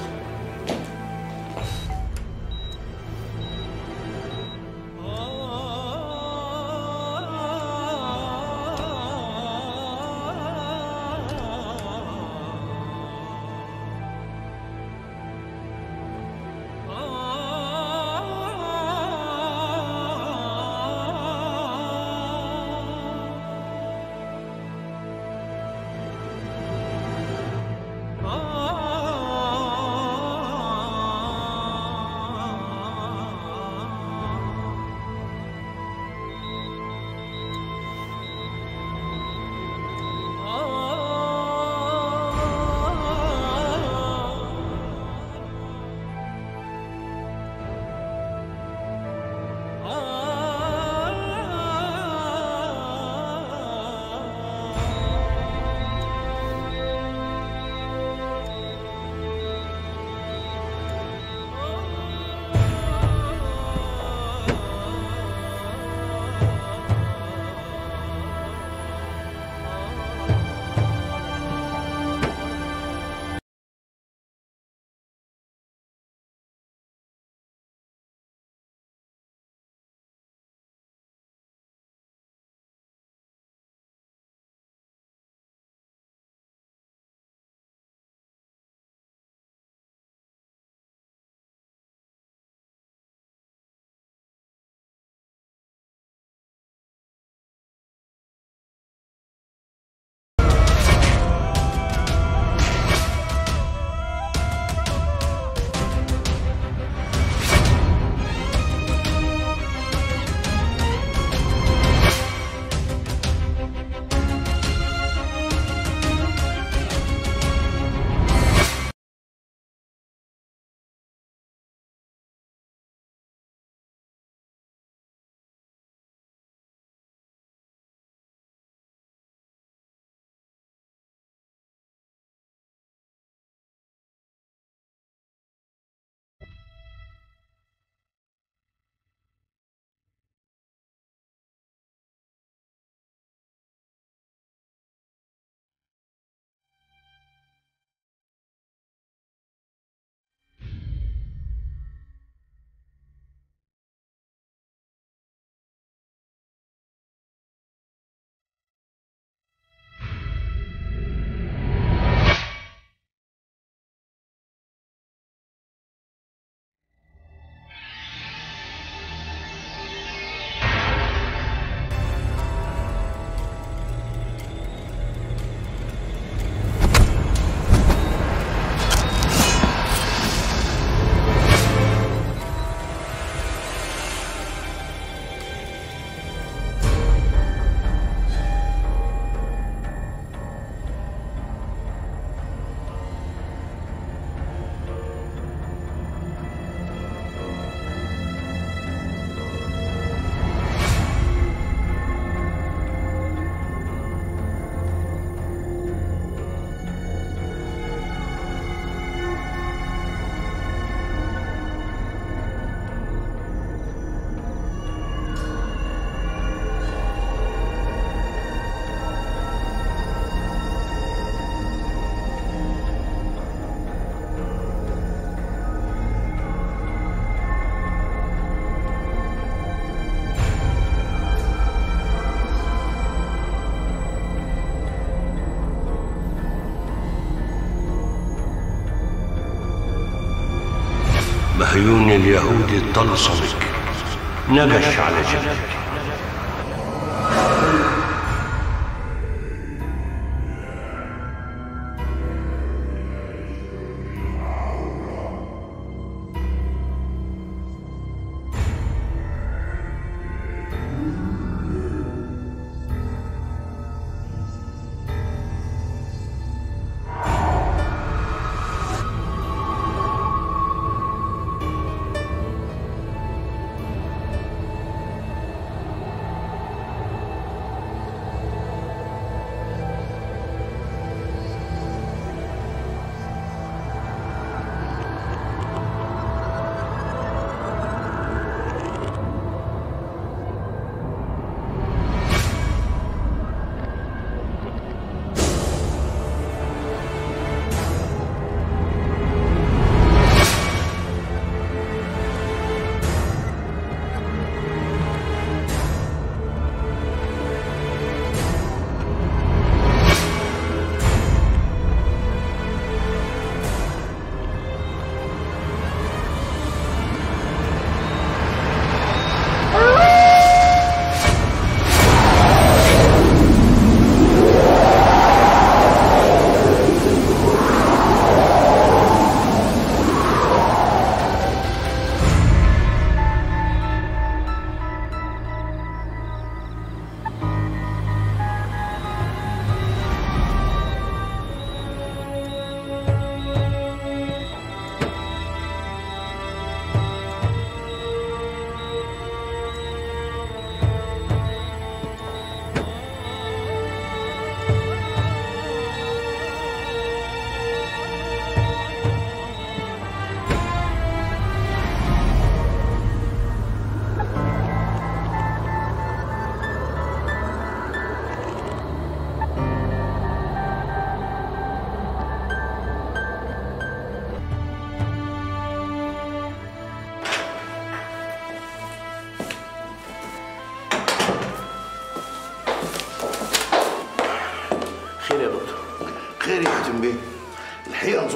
مهيون اليهودي الطلسمك نقش على جنب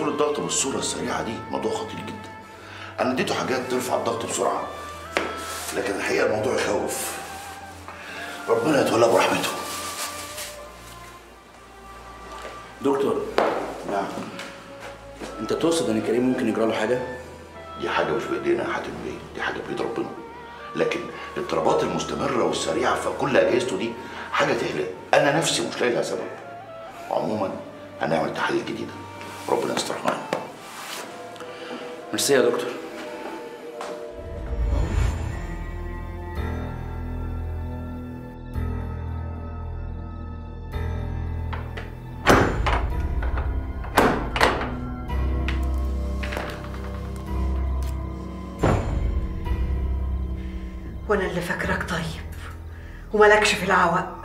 نزول الضغط بالصوره السريعه دي موضوع خطير جدا انا اديته حاجات ترفع الضغط بسرعه لكن الحقيقه الموضوع يخوف ربنا يتولى برحمته دكتور نعم انت تقصد ان كريم ممكن يجرى له حاجه دي حاجه مش بايدينا يا حاتم بيه دي حاجه بايد ربنا لكن الاضطرابات المستمره والسريعه في كل اجهزته دي حاجه تقلق انا نفسي مش لاقي لها سبب عموما هنعمل تحاليل جديده ربنا يستر معانا ميرسي يا دكتور وانا اللي فاكرك طيب وملكش في العوق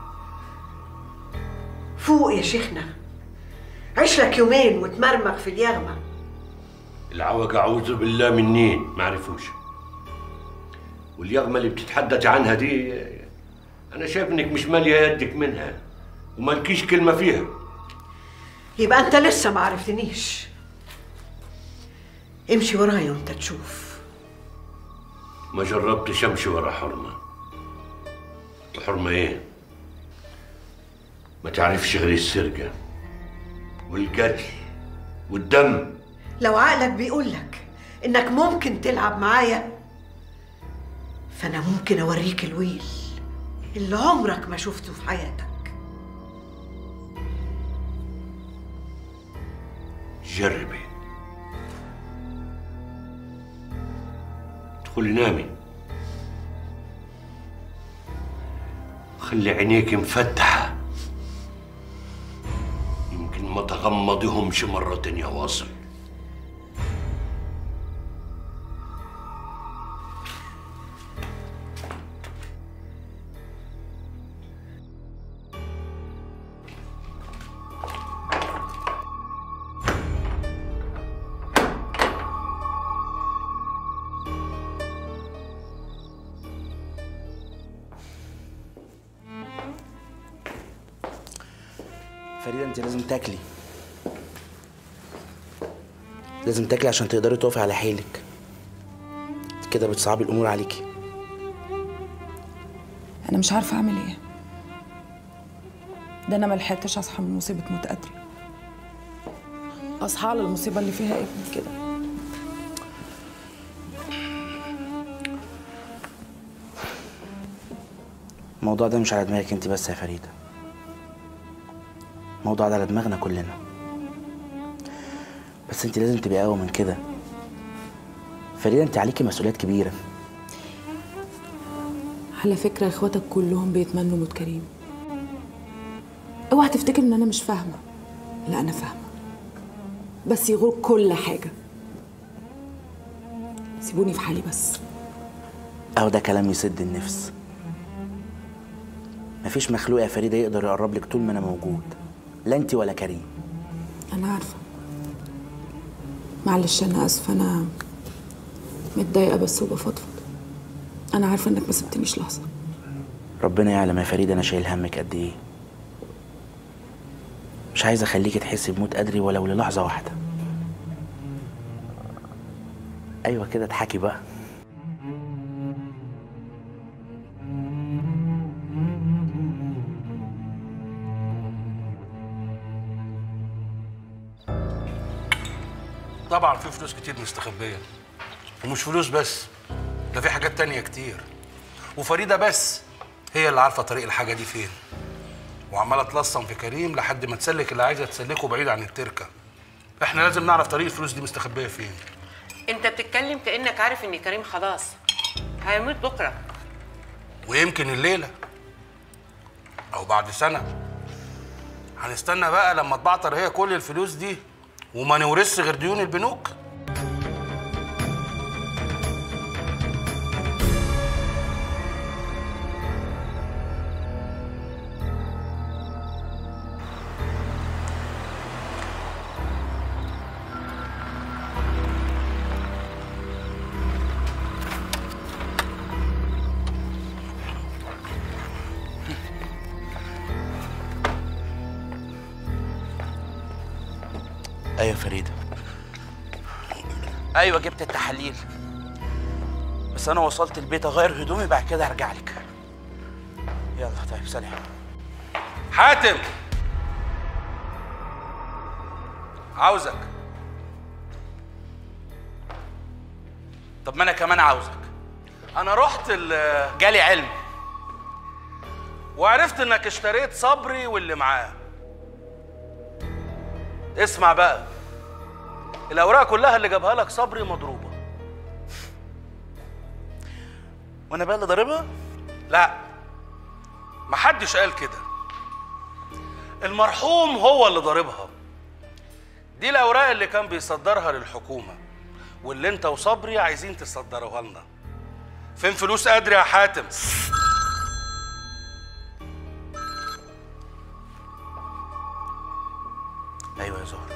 فوق يا شيخنا عيش لك يومين وتمرمغ في اليغمة العوج اعوذ بالله منين ما عرفوش واليغمه اللي بتتحدث عنها دي انا شايف انك مش ماليه يدك منها ومالكيش كلمه فيها يبقى انت لسه ما عرفتنيش امشي ورايا وانت تشوف ما جربتش امشي ورا حرمه الحرمه ايه ما تعرفش غير السرقه والقتل والدم لو عقلك بيقولك انك ممكن تلعب معايا فانا ممكن اوريك الويل اللي عمرك ما شفته في حياتك جربي ادخلي نامي خلي عينيك مفتحة يمكن ما تغمضيهمش مرة تانية واصل فريده انت لازم تاكلي لازم تاكلي عشان تقدري تقفي على حيلك كده بتصعبي الامور عليكي انا مش عارفه اعمل ايه ده انا ما لحقتش اصحى من مصيبه موت قدري اصحى على المصيبه اللي فيها ابني كده الموضوع ده مش على دماغك انت بس يا فريده الموضوع ده على دماغنا كلنا بس انت لازم تبقي اقوى من كده فريده انت عليكي مسؤوليات كبيره على فكره اخواتك كلهم بيتمنوا موت كريم اوعى تفتكر ان انا مش فاهمه لا انا فاهمه بس يغور كل حاجه سيبوني في حالي بس اهو ده كلام يسد النفس مفيش مخلوق يا فريده يقدر يقرب لك طول ما انا موجود لا انت ولا كريم انا عارفه معلش انا اسفه انا متضايقه بس وبفضفض انا عارفه انك ما سبتنيش لحظه ربنا يعلم يا فريده انا شايل همك قد ايه مش عايز اخليكي تحسي بموت قدري ولو للحظه واحده ايوه كده اضحكي بقى طبعا في فلوس كتير مستخبيه ومش فلوس بس ده في حاجات تانية كتير وفريده بس هي اللي عارفه طريق الحاجه دي فين وعماله تلصم في كريم لحد ما تسلك اللي عايزه تسلكه بعيد عن التركه احنا لازم نعرف طريق الفلوس دي مستخبيه فين انت بتتكلم كانك عارف ان كريم خلاص هيموت بكره ويمكن الليله او بعد سنه هنستنى بقى لما تبعتر هي كل الفلوس دي وما نورثش غير ديون البنوك ايوه فريده ايوه جبت التحاليل بس انا وصلت البيت اغير هدومي بعد كده هرجع لك يلا طيب سلام حاتم عاوزك طب ما انا كمان عاوزك انا رحت ال- جالي علم وعرفت انك اشتريت صبري واللي معاه اسمع بقى الاوراق كلها اللي جابها لك صبري مضروبه وانا بقى اللي ضاربها لا محدش قال كده المرحوم هو اللي ضاربها دي الاوراق اللي كان بيصدرها للحكومه واللي انت وصبري عايزين تصدروها لنا فين فلوس قدر يا حاتم ايوه يا زهر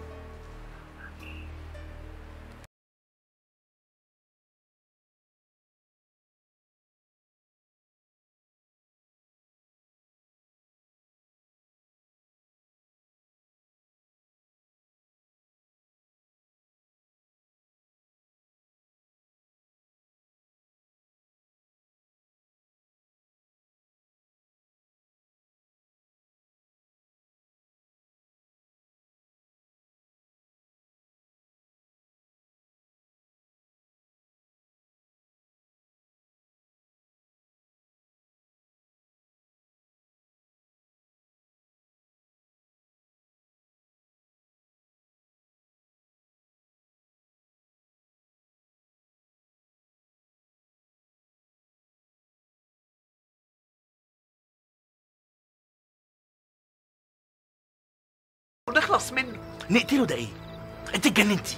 ونخلص منه نقتله ده ايه انت اتجننتي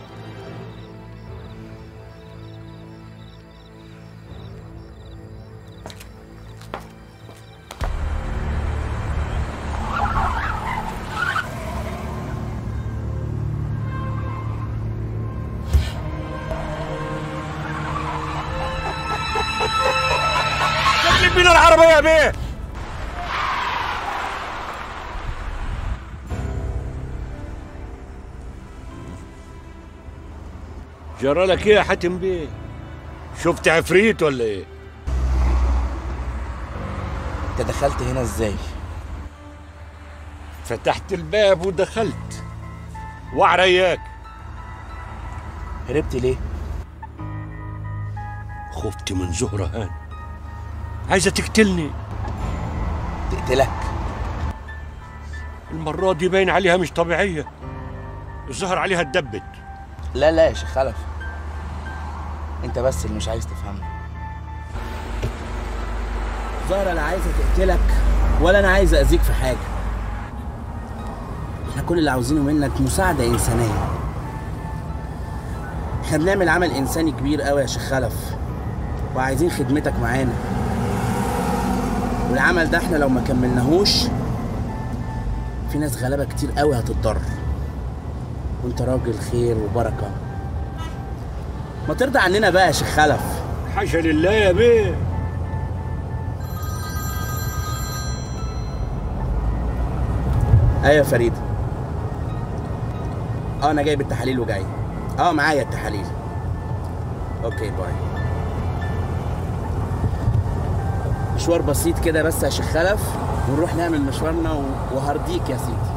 شكلك بينا العربية يا بيه جرى لك ايه يا حاتم بيه شفت عفريت ولا ايه انت دخلت هنا ازاي فتحت الباب ودخلت وعرياك هربت ليه خفت من زهرة هان عايزة تقتلني تقتلك المرة دي باين عليها مش طبيعية الظهر عليها اتدبت لا لا يا شيخ خلف انت بس اللي مش عايز تفهمه زهرة لا عايزة تقتلك ولا أنا عايز أذيك في حاجة احنا كل اللي عاوزينه منك مساعدة إنسانية احنا بنعمل عمل إنساني كبير قوي يا شيخ خلف وعايزين خدمتك معانا والعمل ده احنا لو ما كملناهوش في ناس غلابة كتير قوي هتتضرر وانت راجل خير وبركة ما ترضى عننا بقى يا شيخ خلف حاشا لله يا بيه ايوه يا فريد اه انا جايب التحاليل وجاي اه معايا التحاليل اوكي باي مشوار بسيط كده بس يا شيخ خلف ونروح نعمل مشوارنا و- وهرضيك يا سيدي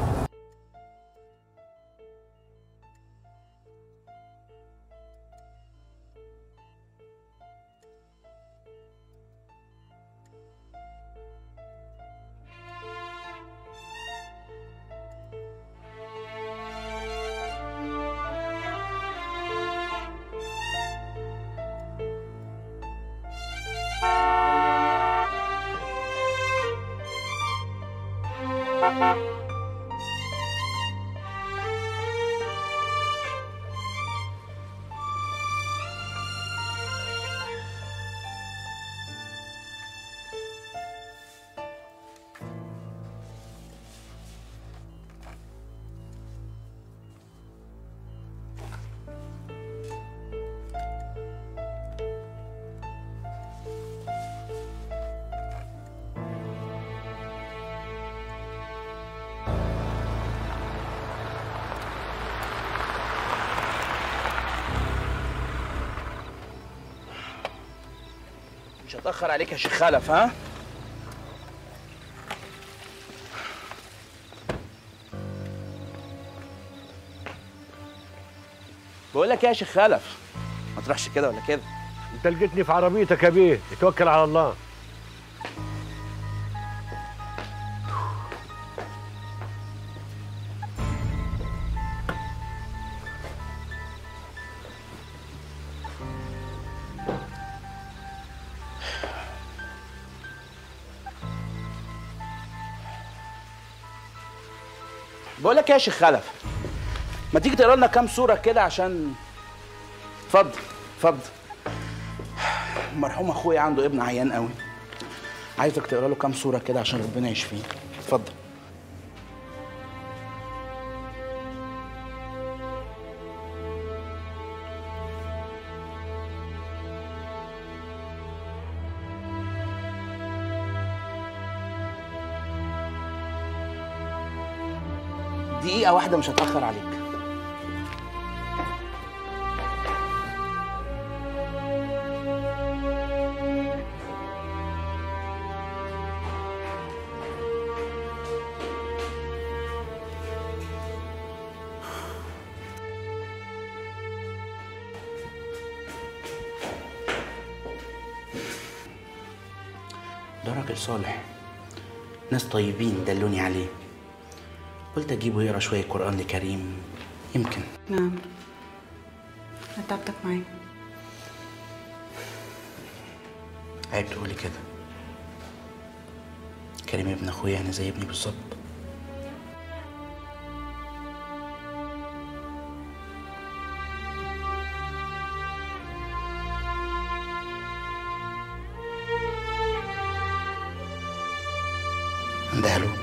مش هتاخر عليك يا شيخ خلف ها بقول لك ايه يا شيخ خلف ما تروحش كده ولا كده انت لقيتني في عربيتك يا بيه اتوكل على الله بقول لك ايه يا شيخ خلف ما تيجي تقرا لنا كام صوره كده عشان اتفضل اتفضل مرحوم اخويا عنده ابن عيان قوي عايزك تقرا له كام صوره كده عشان ربنا يشفيه اتفضل دقيقة واحدة مش هتأخر عليك ده راجل صالح ناس طيبين دلوني عليه قلت اجيبه يقرا شويه قران كريم يمكن نعم أنا تعبتك معايا عيب تقولي كده كريم ابن اخويا يعني زي ابني بالظبط ده له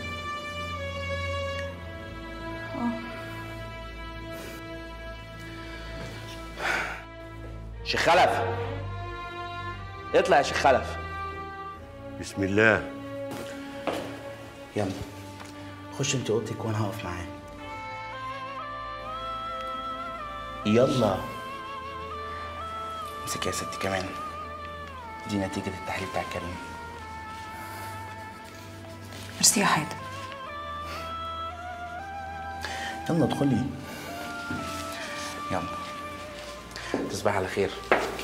شيخ خلف اطلع يا شيخ خلف بسم الله يلا خش انت اوضتك وانا هقف معاه يلا امسك يا ستي كمان دي نتيجة التحليل بتاع كريم ميرسي يا حيدر يلا ادخلي يلا تصبح على خير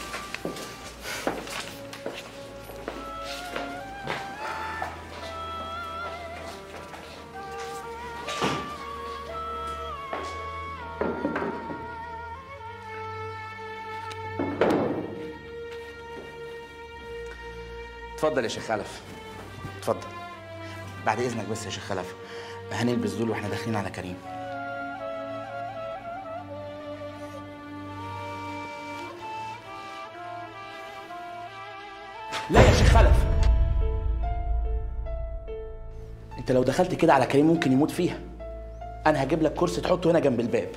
اتفضل يا شيخ خلف اتفضل بعد اذنك بس يا شيخ خلف هنلبس دول واحنا داخلين على كريم لا يا شيخ خلف انت لو دخلت كده على كريم ممكن يموت فيها انا هجيب لك كرسي تحطه هنا جنب الباب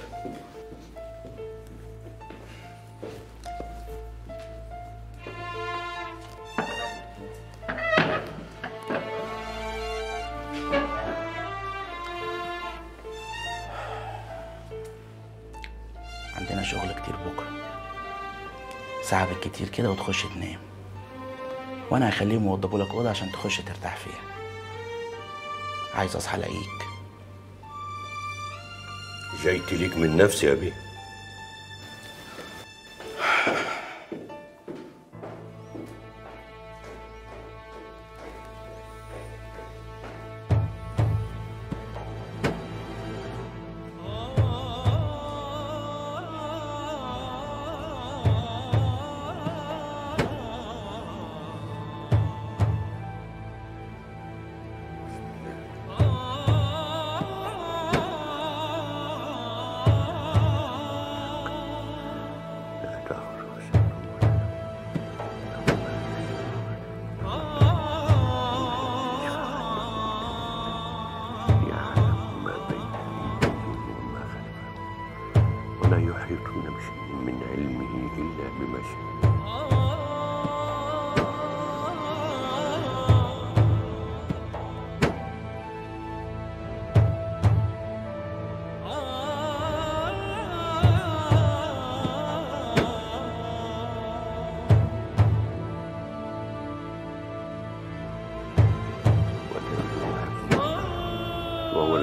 عندنا شغل كتير بكره ساعة بالكتير كده وتخش تنام وانا هخليهم يوضبوا لك اوضه عشان تخش ترتاح فيها عايز اصحى الاقيك جايت ليك من نفسي يا بيه ولا يحيطون بشيء من علمه إلا بما شاء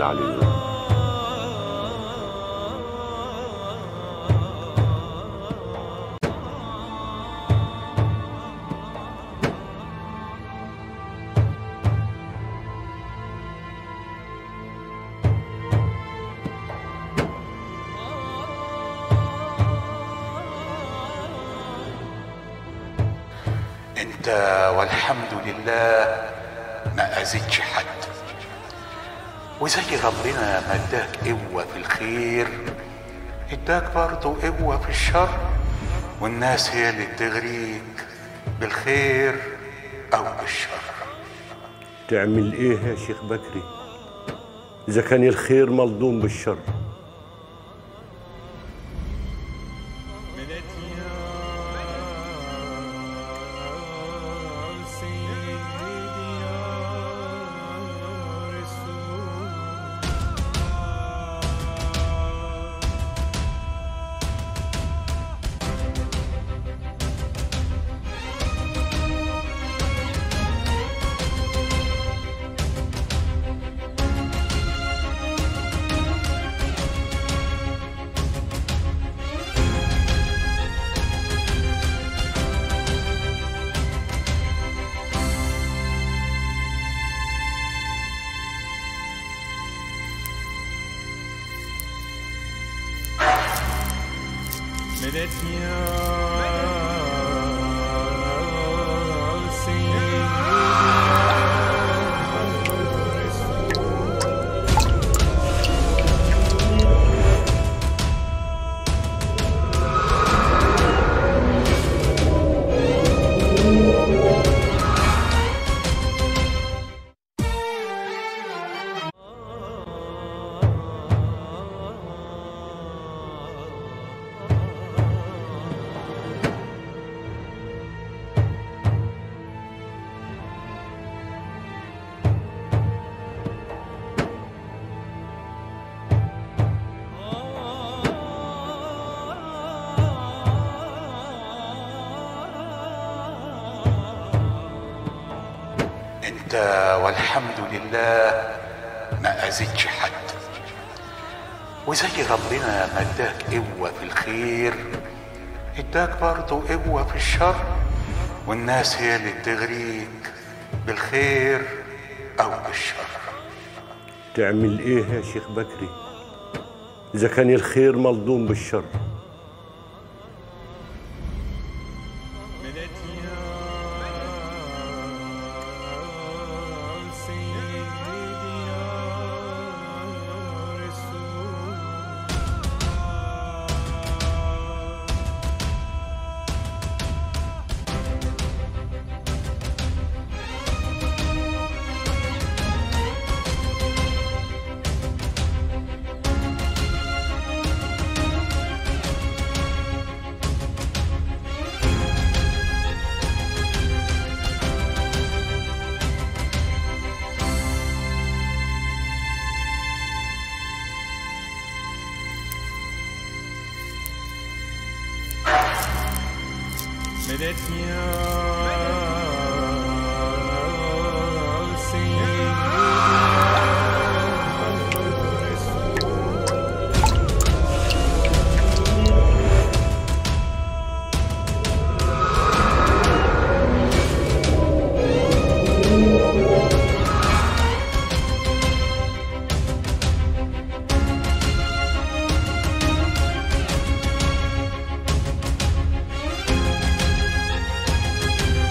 عليه انت والحمد لله ما اذيتش حد وزي ربنا ما اداك قوة في الخير اداك برضه قوة في الشر والناس هي اللي بتغريك بالخير او بالشر تعمل ايه يا شيخ بكري اذا كان الخير ملضوم بالشر Mais les tiens, انت والحمد لله ما اذيتش حد وزي ربنا ما اداك قوة في الخير اداك برضه قوة في الشر والناس هي اللي بتغريك بالخير او بالشر تعمل ايه يا شيخ بكري اذا كان الخير ملضوم بالشر Mais les tiens,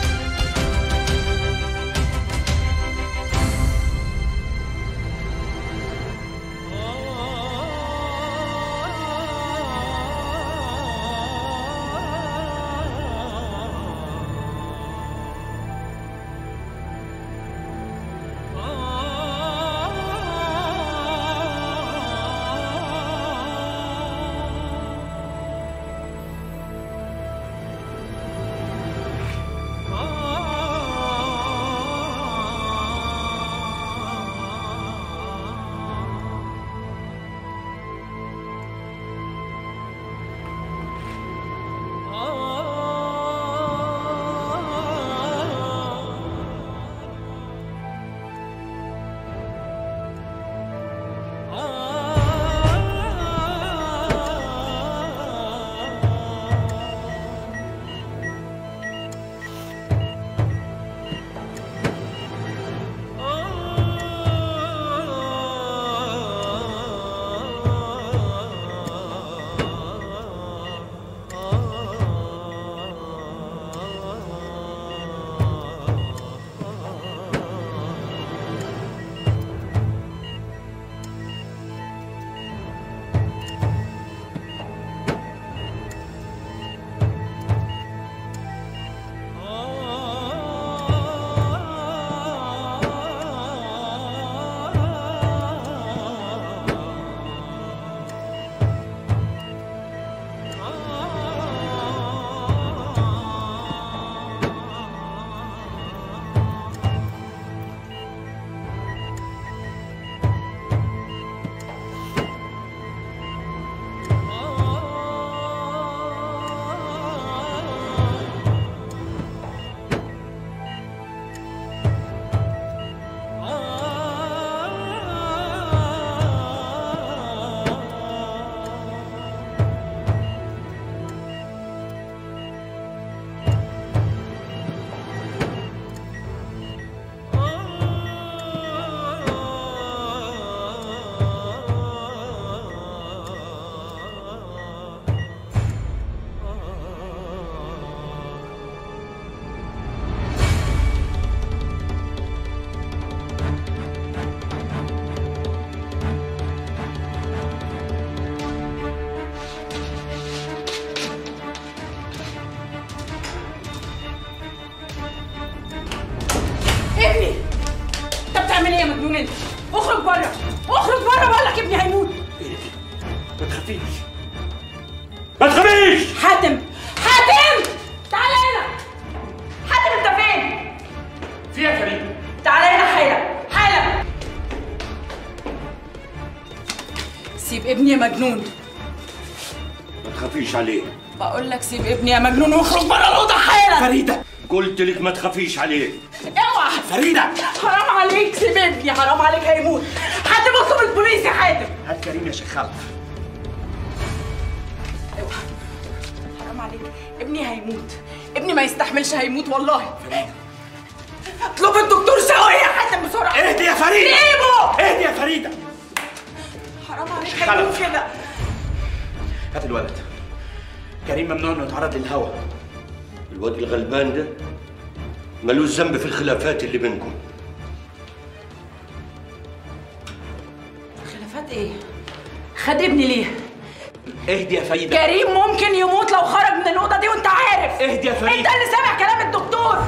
تخافيش ما تخافيش حاتم حاتم تعالى هنا حاتم انت فين في يا فريد تعالى هنا حالا حالا سيب ابني يا مجنون ما تخافيش عليه بقول لك سيب ابني يا مجنون واخرج بره الاوضه حالا فريده قلت لك ما تخافيش عليه اوعى فريدة. حرام عليك سيب ابني حرام عليك هيموت حاتم اطلب البوليس يا حاتم هات كريم يا شيخ خلف حرام عليك ابني هيموت ابني ما يستحملش هيموت والله اطلب الدكتور شوقي يا حاتم بسرعه اهدي يا فريدة. سيبه اهدي يا فريده حرام عليك خلف. هيموت كده هات الولد كريم ممنوع انه يتعرض للهوى الواد الغلبان ده ملوش ذنب في الخلافات اللي بينكم خلافات ايه خد ابني ليه اهدي يا فريده كريم ممكن يموت لو خرج من الاوضه دي وانت عارف اهدي يا فريدة. انت اللي سامع كلام الدكتور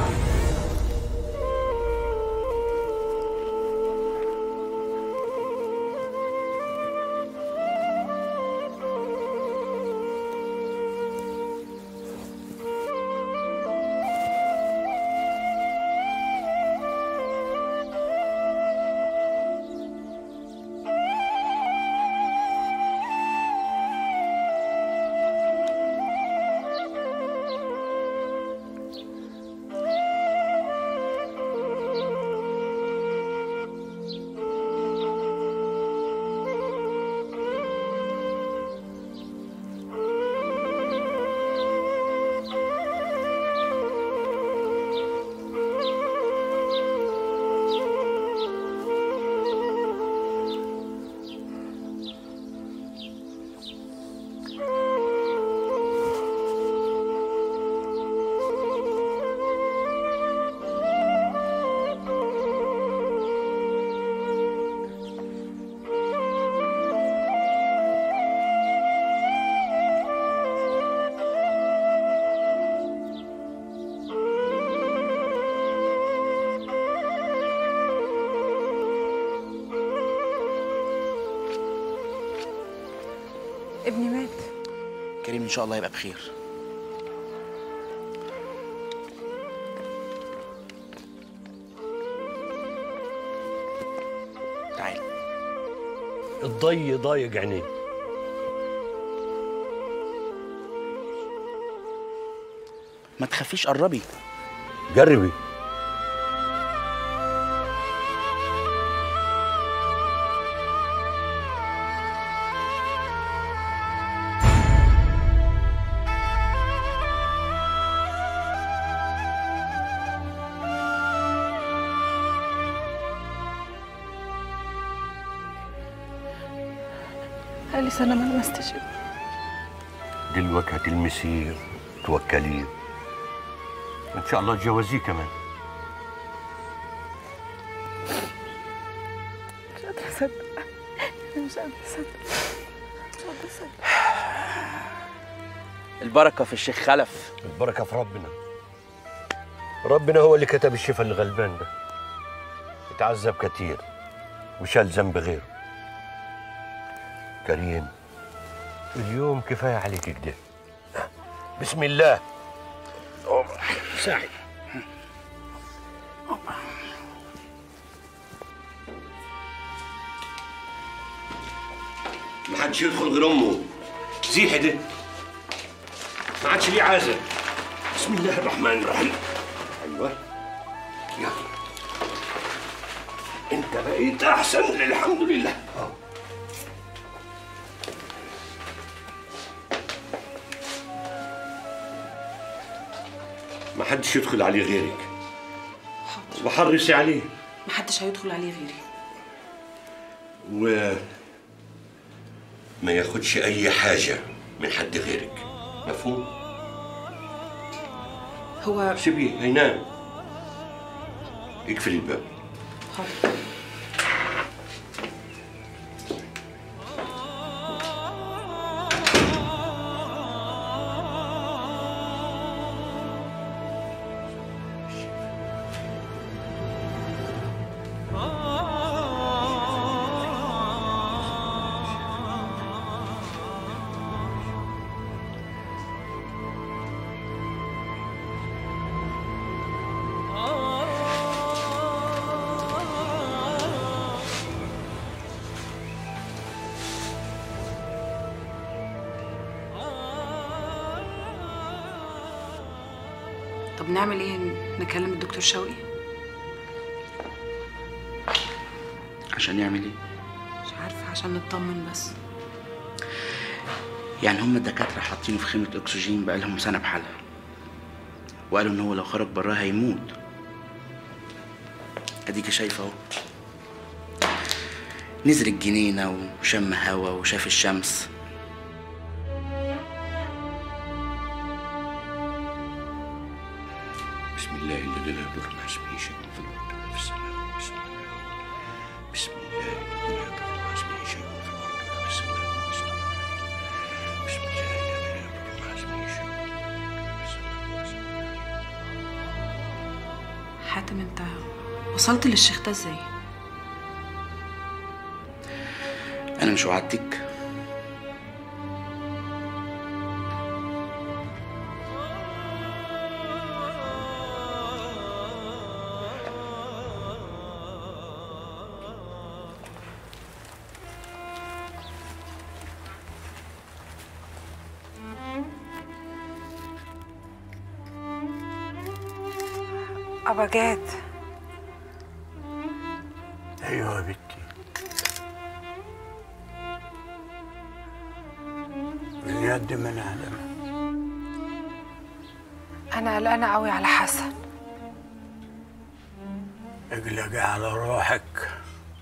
ابني مات كريم ان شاء الله يبقى بخير تعال الضي ضايق عينيه ما تخافيش قربي جربي بقالي سنه ما لمستش ابني دلوقتي هتلمسيه توكليه ان شاء الله تجوزيه كمان مش قادره اصدق انا مش قادره اصدق مش قادره اصدق البركه في الشيخ خلف البركه في ربنا ربنا هو اللي كتب الشفاء للغلبان ده اتعذب كتير وشال ذنب غيره كريم اليوم كفايه عليك كده بسم الله ساعد ما حدش يدخل غير امه زيحه ده ما عادش ليه عازل بسم الله الرحمن الرحيم ايوه يلا انت بقيت احسن الحمد لله أهو. ما حدش يدخل عليه غيرك وحرصي عليه محدش هيدخل عليه غيري و ما ياخدش اي حاجه من حد غيرك مفهوم هو سيبيه هينام اقفل الباب حاضر طب نعمل ايه نكلم الدكتور شوقي عشان يعمل ايه مش عارفه عشان نطمن بس يعني هم الدكاتره حاطينه في خيمه اكسجين بقالهم سنه بحالها وقالوا ان هو لو خرج براها هيموت اديك شايفه اهو نزل الجنينه وشم هوا وشاف الشمس بسم الله الذي لا يضر مع اسمه شيء في الارض ولا في السماء بسم الله بسم الله الذي لا يضر مع اسمه شيء في الارض ولا في السماء بسم الله بسم الله الذي لا يضر مع اسمه شيء في السماء بسم الله حاتم انت وصلت للشيخ ده ازاي انا مش وعدتك أبا جاد ايوه يا بنتي من يد من ادم أنا قلقانة قوي على حسن اقلقي على روحك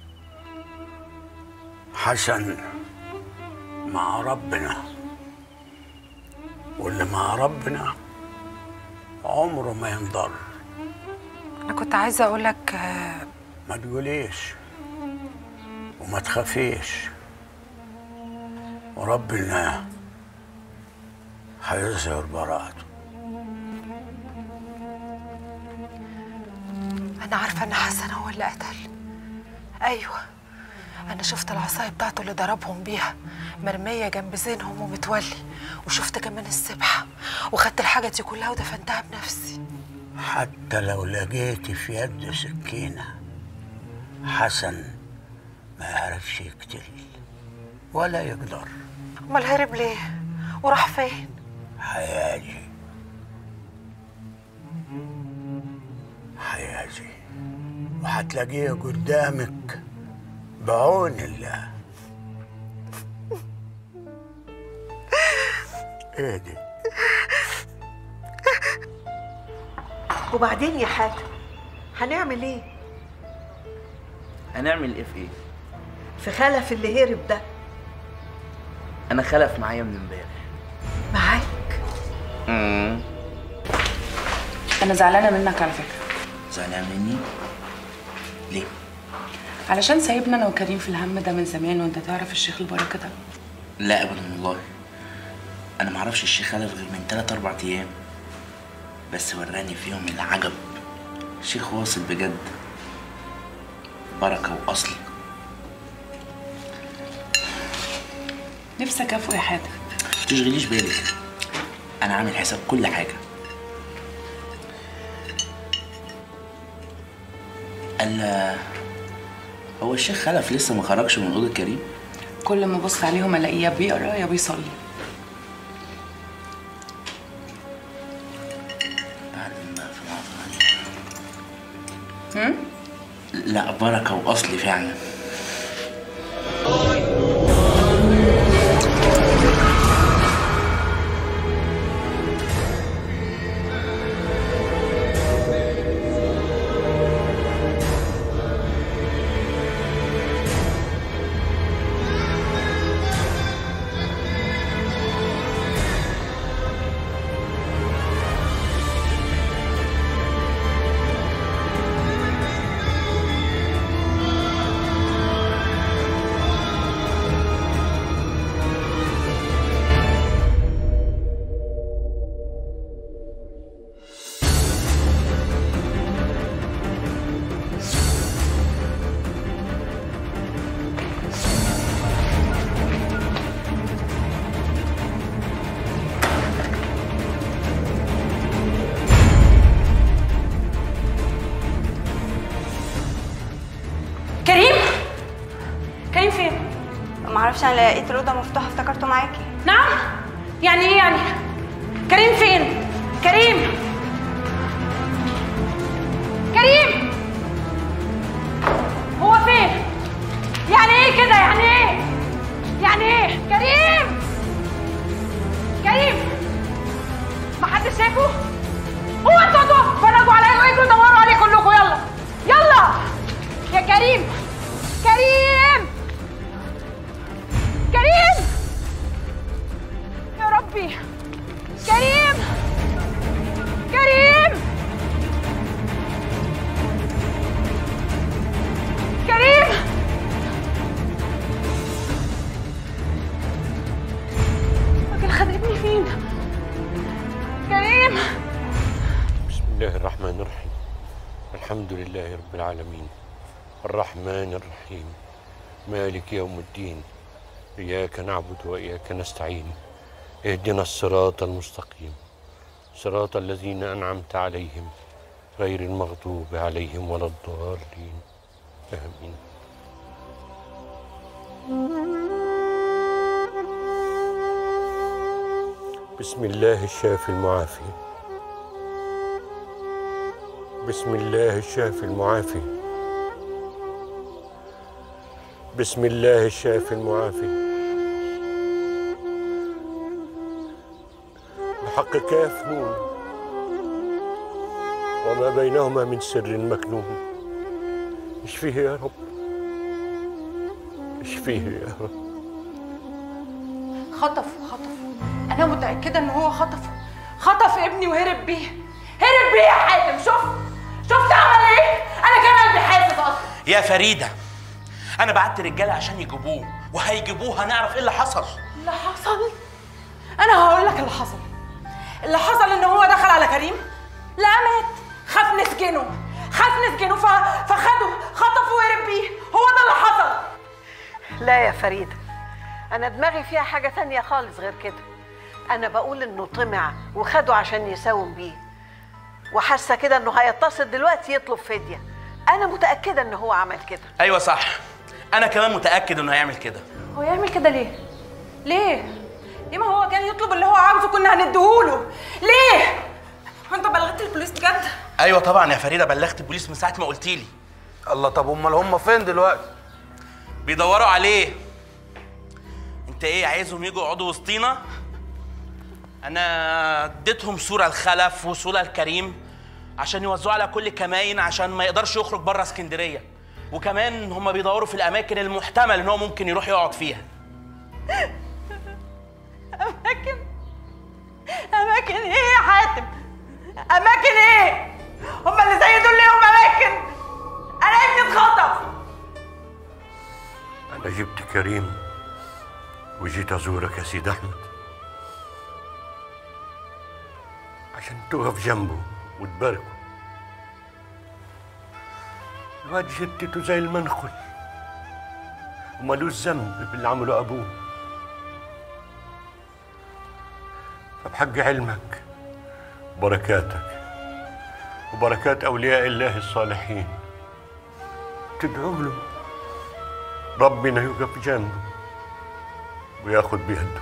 حسن مع ربنا واللي مع ربنا عمره ما ينضر أنا كنت عايزة أقولك آه، ما تقوليش وما تخافيش وربنا هيظهر براءته أنا عارفة إن حسن هو اللي قتل أيوة أنا شفت العصاية بتاعته اللي ضربهم بيها مرمية جنب زينهم ومتولي وشفت كمان السبحة وخدت الحاجة دي كلها ودفنتها بنفسي حتى لو لقيتي في يد سكينة حسن ما يعرفش يقتل ولا يقدر أمال هرب ليه؟ وراح فين؟ هيجي هيجي وهتلاقيه قدامك بعون الله ايه دي وبعدين يا حاتم هنعمل ايه هنعمل ايه في ايه في خلف اللي هرب ده انا خلف معايا من امبارح معاك امم انا زعلانه منك على فكره زعلان مني ليه علشان سايبنا انا وكريم في الهم ده من زمان وانت تعرف الشيخ البركه ده لا ابدا والله انا معرفش الشيخ خلف غير من 3 4 ايام بس وراني فيهم العجب شيخ واصل بجد بركه واصل نفسك افوق يا حاتم تشغليش بالك انا عامل حساب كل حاجه الا هو الشيخ خلف لسه ما خرجش من اوضه كريم كل ما ابص عليهم الاقيه يا بيقرا يا بيصلي بعد ما في العطرة هم؟ لا بركه واصلي فعلا كريم كريم فين ما اعرفش انا لقيت الاوضه مفتوحه افتكرته معاكي نعم يعني ايه يعني كريم فين كريم الله الرحمن الرحيم الحمد لله رب العالمين الرحمن الرحيم مالك يوم الدين إياك نعبد وإياك نستعين اهدنا الصراط المستقيم صراط الذين أنعمت عليهم غير المغضوب عليهم ولا الضالين آمين بسم الله الشافي المعافي بسم الله الشافي المعافي بسم الله الشافي المعافي بحق كاف نون وما بينهما من سر مكنون اشفيه يا رب اشفيه يا رب خطفه خطفه انا متاكده ان هو خطفه خطف ابني وهرب بيه هرب بيه يا حاتم شوف شفت عمل ايه انا كان قلبي حاسس اصلا يا فريده انا بعت رجاله عشان يجيبوه وهيجيبوه هنعرف ايه اللي حصل اللي حصل انا هقول لك اللي حصل اللي حصل ان هو دخل على كريم لا مات خاف نسجنه خاف نسجنه ف... فخده خطفه وهرب بيه هو ده اللي حصل لا يا فريدة أنا دماغي فيها حاجة تانية خالص غير كده أنا بقول إنه طمع وخده عشان يساوم بيه وحاسة كده إنه هيتصل دلوقتي يطلب فدية أنا متأكدة إن هو عمل كده ايوه صح انا كمان متاكد انه هيعمل كده هو يعمل كده ليه ليه ليه ما هو كان يطلب اللي هو عاوزه كنا هنديهوله ليه وانت بلغت البوليس بجد ايوه طبعا يا فريده بلغت البوليس من ساعه ما قلت لي الله طب امال هم فين دلوقتي بيدوروا عليه انت ايه عايزهم يجوا يقعدوا وسطينا انا اديتهم صوره الخلف وصوره الكريم عشان يوزعوا على كل كماين عشان ما يقدرش يخرج بره اسكندريه وكمان هم بيدوروا في الاماكن المحتمل ان هو ممكن يروح يقعد فيها اماكن اماكن ايه يا حاتم اماكن ايه هما اللي زي دول ليهم اماكن انا ابني اتخطف أنا جبت كريم وجيت أزورك يا سيد أحمد عشان تقف جنبه وتباركه الواد جدته زي المنخل ومالوش ذنب باللي عمله أبوه فبحق علمك بركاتك وبركات أولياء الله الصالحين تدعو له ربنا يقف جنبه وياخد بيده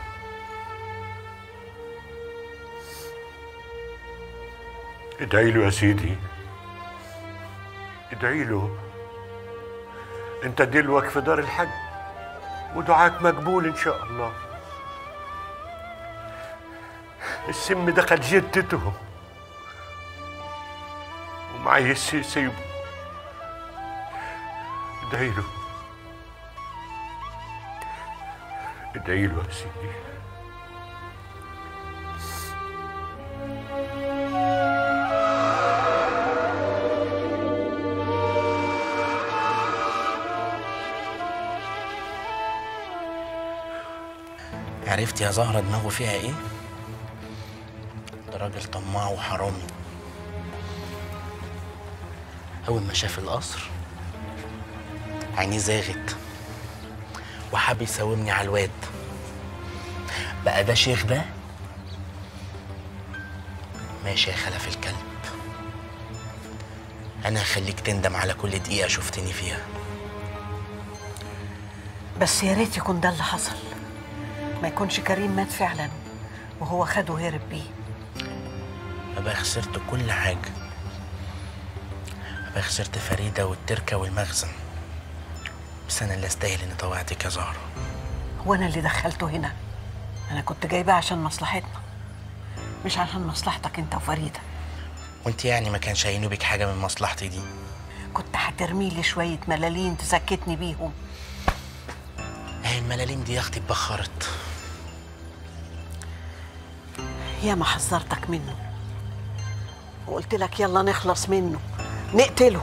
ادعي له يا سيدي ادعي له انت دلوك في دار الحج ودعاك مقبول ان شاء الله السم دخل جدته ومعي سيبه ادعي له ادعي له يا سيدي عرفت يا زهرة دماغه فيها ايه؟ ده راجل طماع وحرامي أول ما شاف القصر عينيه زاغت وحب يساومني على الواد بقى ده شيخ ده ماشي يا خلف الكلب أنا هخليك تندم على كل دقيقة شفتني فيها بس يا ريت يكون ده اللي حصل ما يكونش كريم مات فعلا وهو خده وهرب بيه أبقى خسرت كل حاجة أبقى خسرت فريدة والتركة والمخزن بس أنا اللي أستاهل إني طوعتك يا زهرة هو انا اللي دخلته هنا انا كنت جايباه عشان مصلحتنا مش عشان مصلحتك انت وفريده وأنت يعني ما كانش هينوبك حاجة من مصلحتي دي كنت هترمي لي شويه ملالين تسكتني بيهم أهي الملاليم دي يا أختي اتبخرت يا ما حذرتك منه وقلت لك يلا نخلص منه نقتله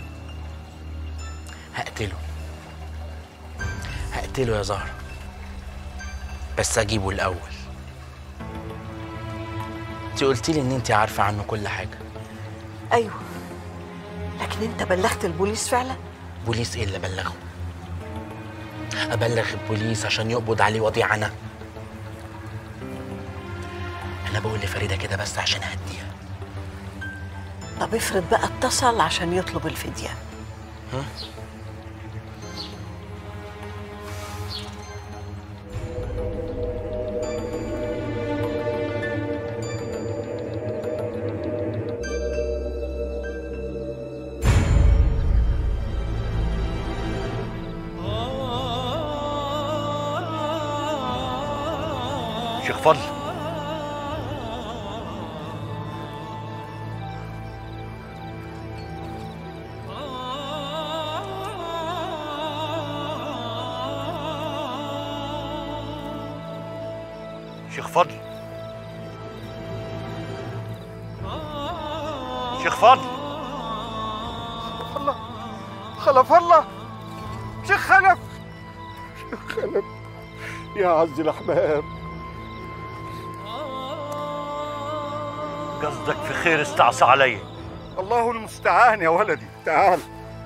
هقتله هقتله يا زهرة بس أجيبه الأول انت قلتي لي إن انت عارفة عنه كل حاجة ايوه لكن انت بلغت البوليس فعلا بوليس ايه اللي بلغه ابلغ البوليس عشان يقبض عليه وضيع انا انا بقول لفريده كده بس عشان اهديها طب افرض بقى اتصل عشان يطلب الفديه ها شيخ فضل شيخ فضل شيخ فضل الله خلف الله شيخ خلف شيخ خلف يا عز الاحباب قصدك في خير استعصى علي الله المستعان يا ولدي تعال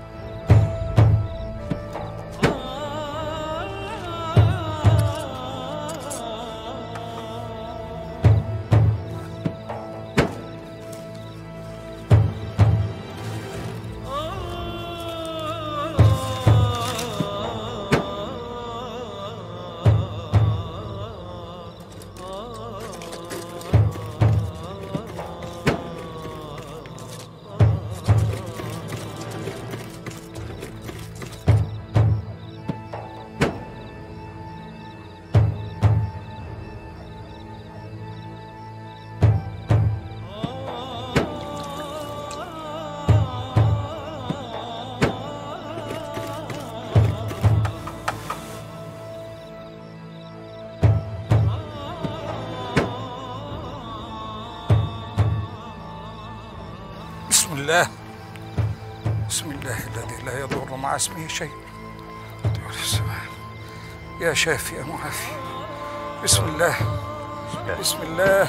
بسم الله بسم الله الذي لا يضر مع اسمه شيء طول السماء يا شافي يا معافي بسم الله بسم الله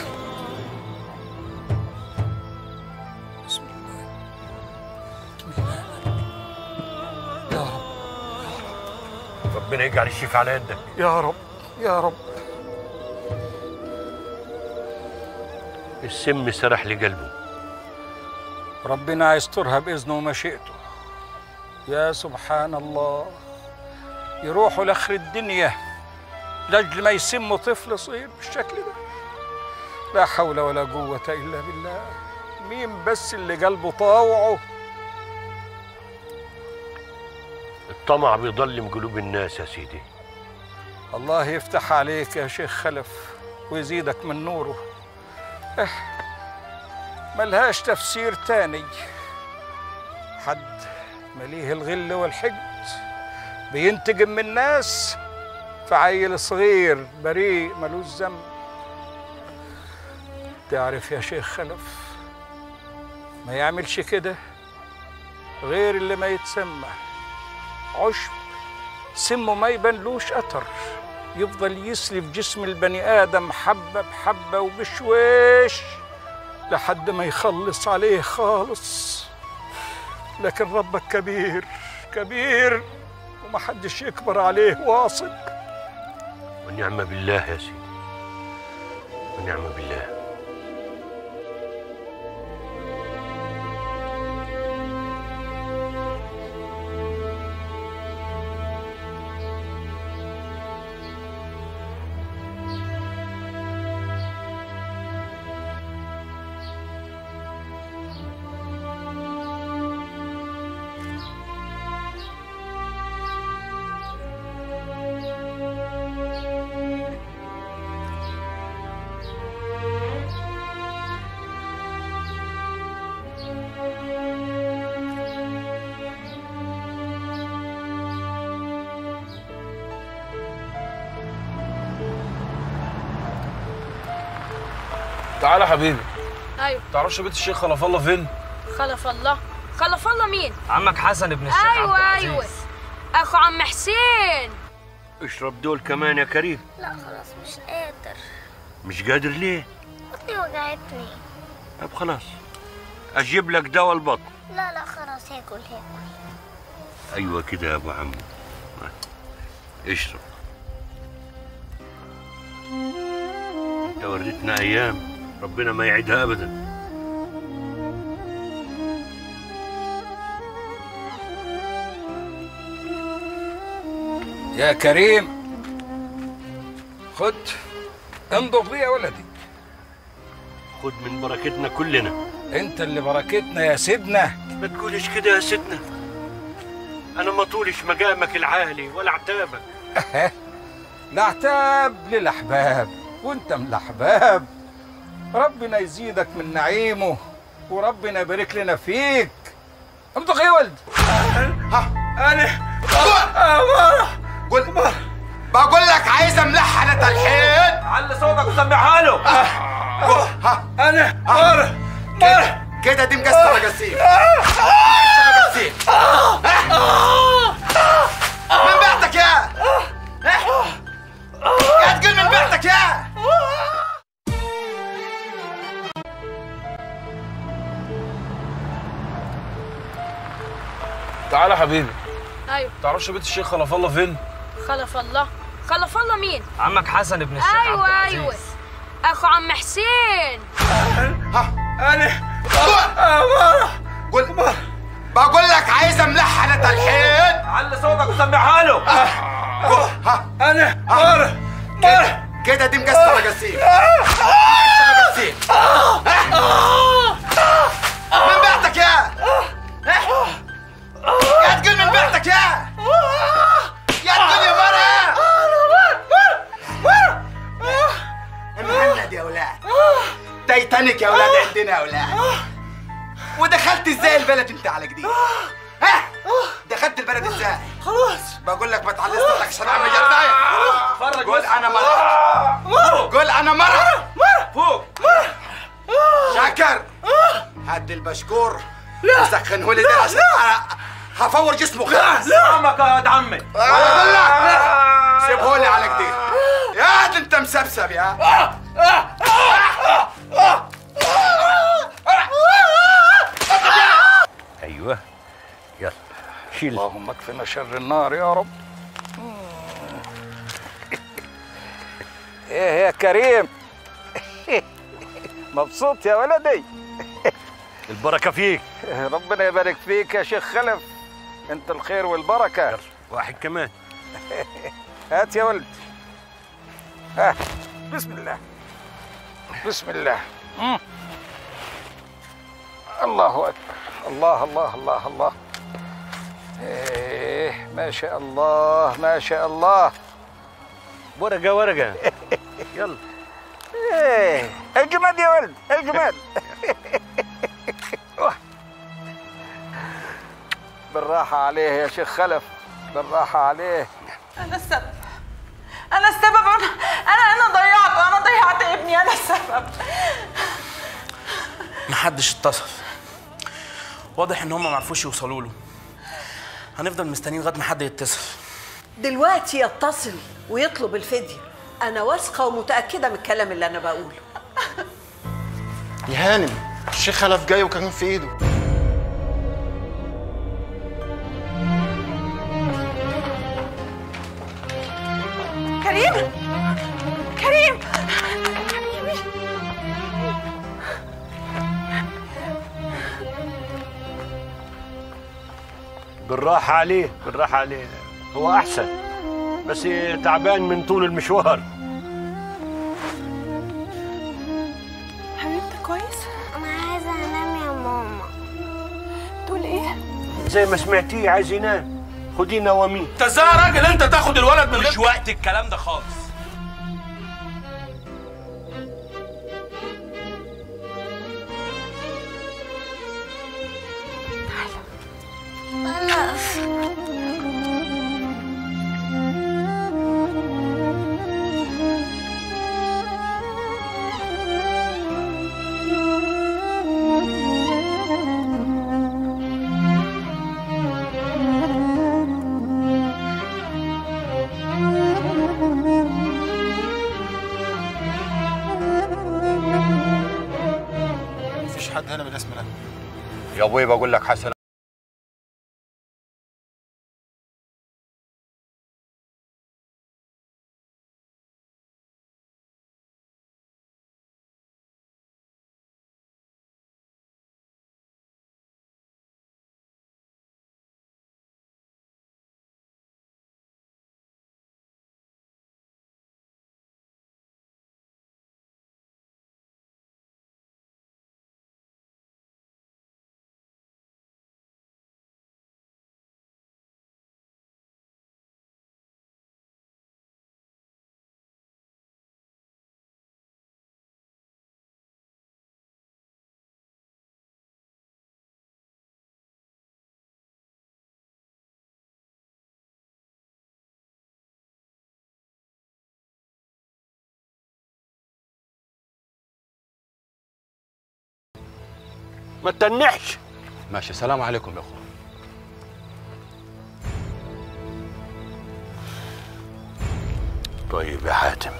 بسم الله بسم الله يا رب ربنا يجعل الشفاء على يدك يا رب يا رب السم سرح لقلبه ربنا يسترها بإذنه ومشيئته يا سبحان الله يروحوا لآخر الدنيا لأجل ما يسموا طفل صغير بالشكل ده لا حول ولا قوة إلا بالله مين بس اللي قلبه طاوعه الطمع بيضلم قلوب الناس يا سيدي الله يفتح عليك يا شيخ خلف ويزيدك من نوره اه ملهاش تفسير تاني حد مليه الغل والحقد بينتقم من الناس في عيل صغير بريء ملوش ذنب تعرف يا شيخ خلف ما يعملش كده غير اللي ما يتسمى عشب سمه ما يبانلوش أثر يفضل يسلي في جسم البني آدم حبة بحبة وبشويش لحد ما يخلص عليه خالص لكن ربك كبير كبير ومحدش يكبر عليه واثق ونعم بالله يا سيدي ونعم بالله تعالى يا حبيبي ايوه تعرفش بيت الشيخ خلف الله فين؟ خلف الله خلف الله مين عمك حسن ابن الشيخ ايوه عبد ايوه العزيز. اخو عم حسين اشرب دول كمان يا كريم لا خلاص مش قادر مش قادر ليه بطني وجعتني طب خلاص اجيب لك دواء البطن لا لا خلاص هاكل هاكل ايوه كده يا ابو عمو اشرب يا وريتنا ايام ربنا ما يعيدها ابدا يا كريم خد انضف بيه يا ولدي خد من بركتنا كلنا انت اللي بركتنا يا سيدنا ما تقولش كده يا سيدنا انا ما طولش مقامك العالي ولا عتابك لا عتاب للاحباب وانت من الاحباب ربنا يزيدك من نعيمه وربنا يبارك لنا فيك امضغ يا ولد انا قول بقول لك عايز املحها تلحين علي صوتك وسمعها له انا مر مر كده دي مقسمه قسيم مقسمه قسيم من بعتك يا يا تقول من بعتك يا تعالى يا حبيبي ايوه تعرفش بيت الشيخ خلف الله فين؟ خلف الله خلف الله مين عمك حسن ابن الشيخ عبد ايوه العزيز. ايوه اخو عم حسين انا قول بقول لك عايز املحها تلحين علي صوتك وسمعها له انا مر مر كده دي مقسمه قسيم مقسمه قسيم من بعتك يا يا تقول من بعتك يا يا تقول يا مرة مهند يا ولاد تايتانيك يا ولاد عندنا يا ولاد ودخلت ازاي البلد انت على جديد ها دخلت البلد ازاي خلاص بقول لك ما تعلي صوتك عشان اعمل جردايه فرج قول بس. انا مرة قول انا مرة فوق شاكر هات البشكور سخنه لي ده عشان أنا هفور جسمه خلاص سلامك يا واد عمي بقول لك سيبه لي على جديد يا ده انت مسبسب يا ايوه يلا شيل اللهم اكفنا شر النار يا رب ايه يا كريم مبسوط يا ولدي البركه فيك ربنا يبارك فيك يا شيخ خلف انت الخير والبركه واحد كمان هات يا ولد ها بسم الله بسم الله مم. الله اكبر الله الله الله الله ايه ما شاء الله ما شاء الله ورقه ورقه يلا ايه اجمد يا ولد اجمد بالراحة عليه يا شيخ خلف بالراحة عليه انا السبب انا السبب انا انا انا ضيعته انا ضيعت ابني انا السبب محدش اتصل واضح ان هم ما عرفوش يوصلوا له هنفضل مستنيين لغايه ما حد يتصل دلوقتي يتصل ويطلب الفدية أنا واثقة ومتأكدة من الكلام اللي أنا بقوله يا هانم الشيخ خلف جاي وكان في ايده كريم كريم بالراحه عليه بالراحه عليه هو احسن بس تعبان من طول المشوار حبيبتي كويس انا عايزه انام يا ماما تقول ايه زي ما سمعتيه عايز ينام خدي نواميه انت ازاي يا راجل انت تاخد الولد من مش وقت الكلام ده خالص خلاص مفيش حد هنا بالاسم ده يا ابوي بقول لك حسن ما تنحش ماشي سلام عليكم يا اخوان طيب يا حاتم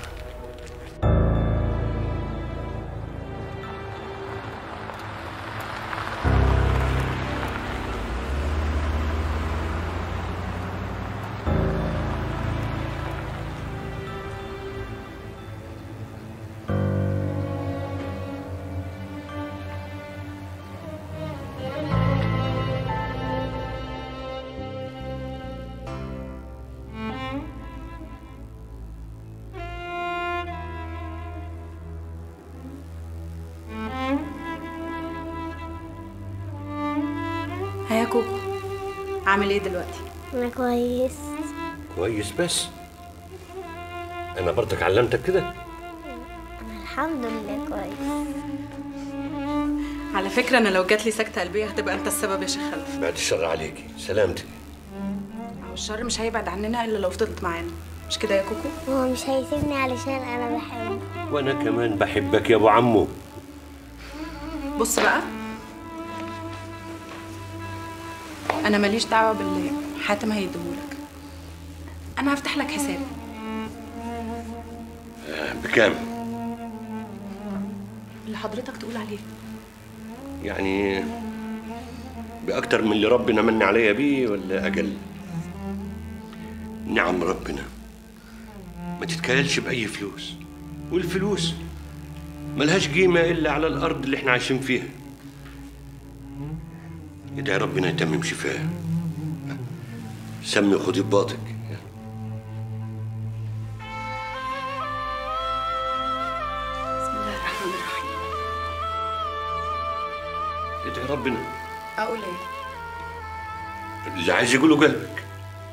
ها يا كوكو عامل ايه دلوقتي انا كويس كويس بس انا برضك علمتك كده انا الحمد لله كويس على فكره انا لو جات لي سكته قلبيه هتبقى انت السبب يا شيخ خلف بعد الشر عليكي سلامتك هو الشر مش هيبعد عننا الا لو فضلت معانا مش كده يا كوكو هو مش هيسيبني علشان انا بحبه وانا كمان بحبك يا ابو عمو بص بقى انا ماليش دعوه باللي حاتم هيديهولك انا هفتح لك حساب آه، بكام اللي حضرتك تقول عليه يعني باكتر من اللي ربنا من عليا بيه ولا اقل نعم ربنا ما تتكلش باي فلوس والفلوس ملهاش قيمه الا على الارض اللي احنا عايشين فيها ادعي ربنا يتمم شفاه سمي خدي بباطك بسم الله الرحمن الرحيم ادعي ربنا اقول ايه اللي عايز يقوله قلبك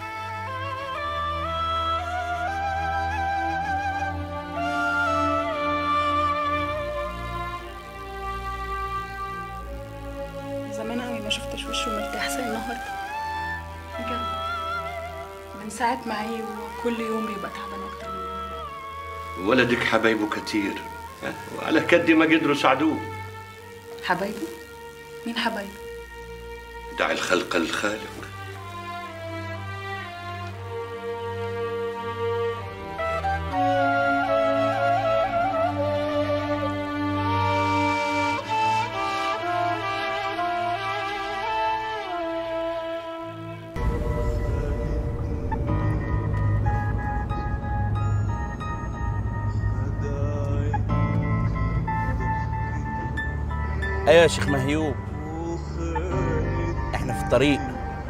زمان قوي ما شفتش وشه مرتاح زي النهارده بجد من ساعة ما عي وكل يوم بيبقى تعبان أكتر من ولدك حبايبه كتير وعلى كد ما قدروا ساعدوه حبايبه مين حبايبه؟ دع الخلق الخالق ايوه يا شيخ مهيوب احنا في الطريق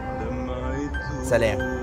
سلام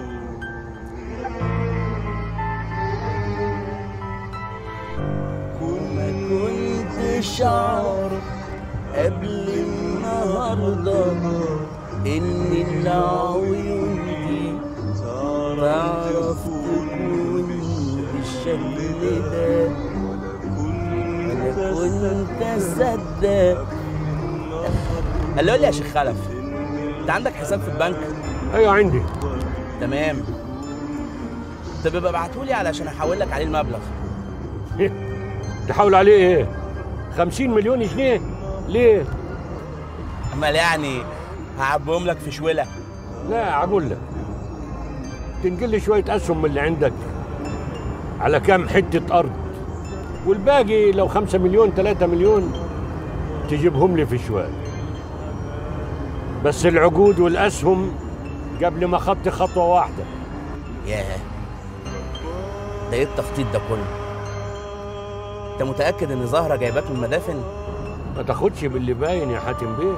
ما كنتش اعرف قبل النهارده ان العيون دي تعرف تكون بالشكل ده انا كنت اصدق قال له لي يا شيخ خلف انت عندك حساب في البنك ايوه عندي تمام طب يبقى ابعتهولي علشان احول لك عليه المبلغ تحاول عليه ايه 50 مليون جنيه ليه امال يعني هعبهم لك في شوله لا اقول لك تنقل لي شويه اسهم من اللي عندك على كام حته ارض والباقي لو خمسة مليون ثلاثة مليون تجيبهم لي في شوال بس العقود والاسهم قبل ما خدت خطوه واحده ياه ده ايه التخطيط ده كله انت متاكد ان زهره جايباك من المدافن ما تاخدش باللي باين يا حاتم بيه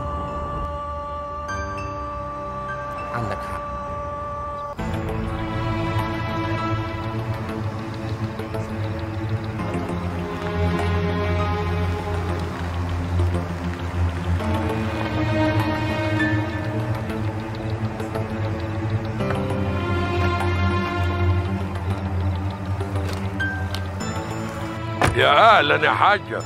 عندك حق يا اهلا يا حاجه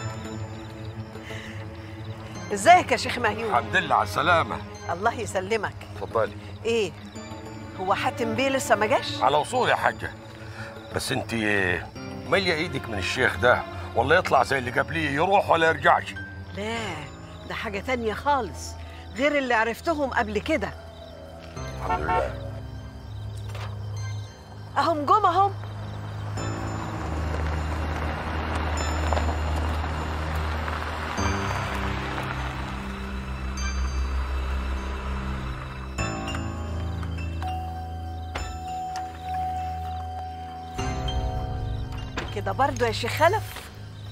ازيك يا شيخ مهيوب الحمد لله على السلامه الله يسلمك اتفضلي ايه هو حاتم بيه لسه ما جاش على وصول يا حاجه بس انت ماليه ايدك من الشيخ ده والله يطلع زي اللي قبليه يروح ولا يرجعش لا ده حاجة تانية خالص غير اللي عرفتهم قبل كده الحمد لله اهم جم اهم كده برضو يا شيخ خلف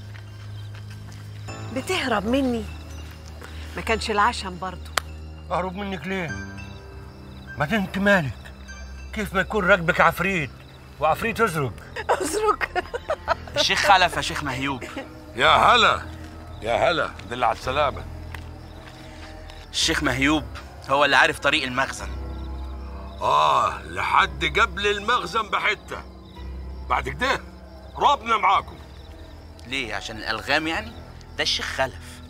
بتهرب مني ما كانش العشم برضو اهرب منك ليه بعدين انت مالك كيف ما يكون راكبك عفريت وعفريت ازرق ازرق الشيخ خلف يا شيخ مهيوب يا هلا يا هلا دل على السلامه الشيخ مهيوب هو اللي عارف طريق المخزن اه لحد قبل المخزن بحته بعد كده ربنا معاكم ليه عشان الالغام يعني ده الشيخ خلف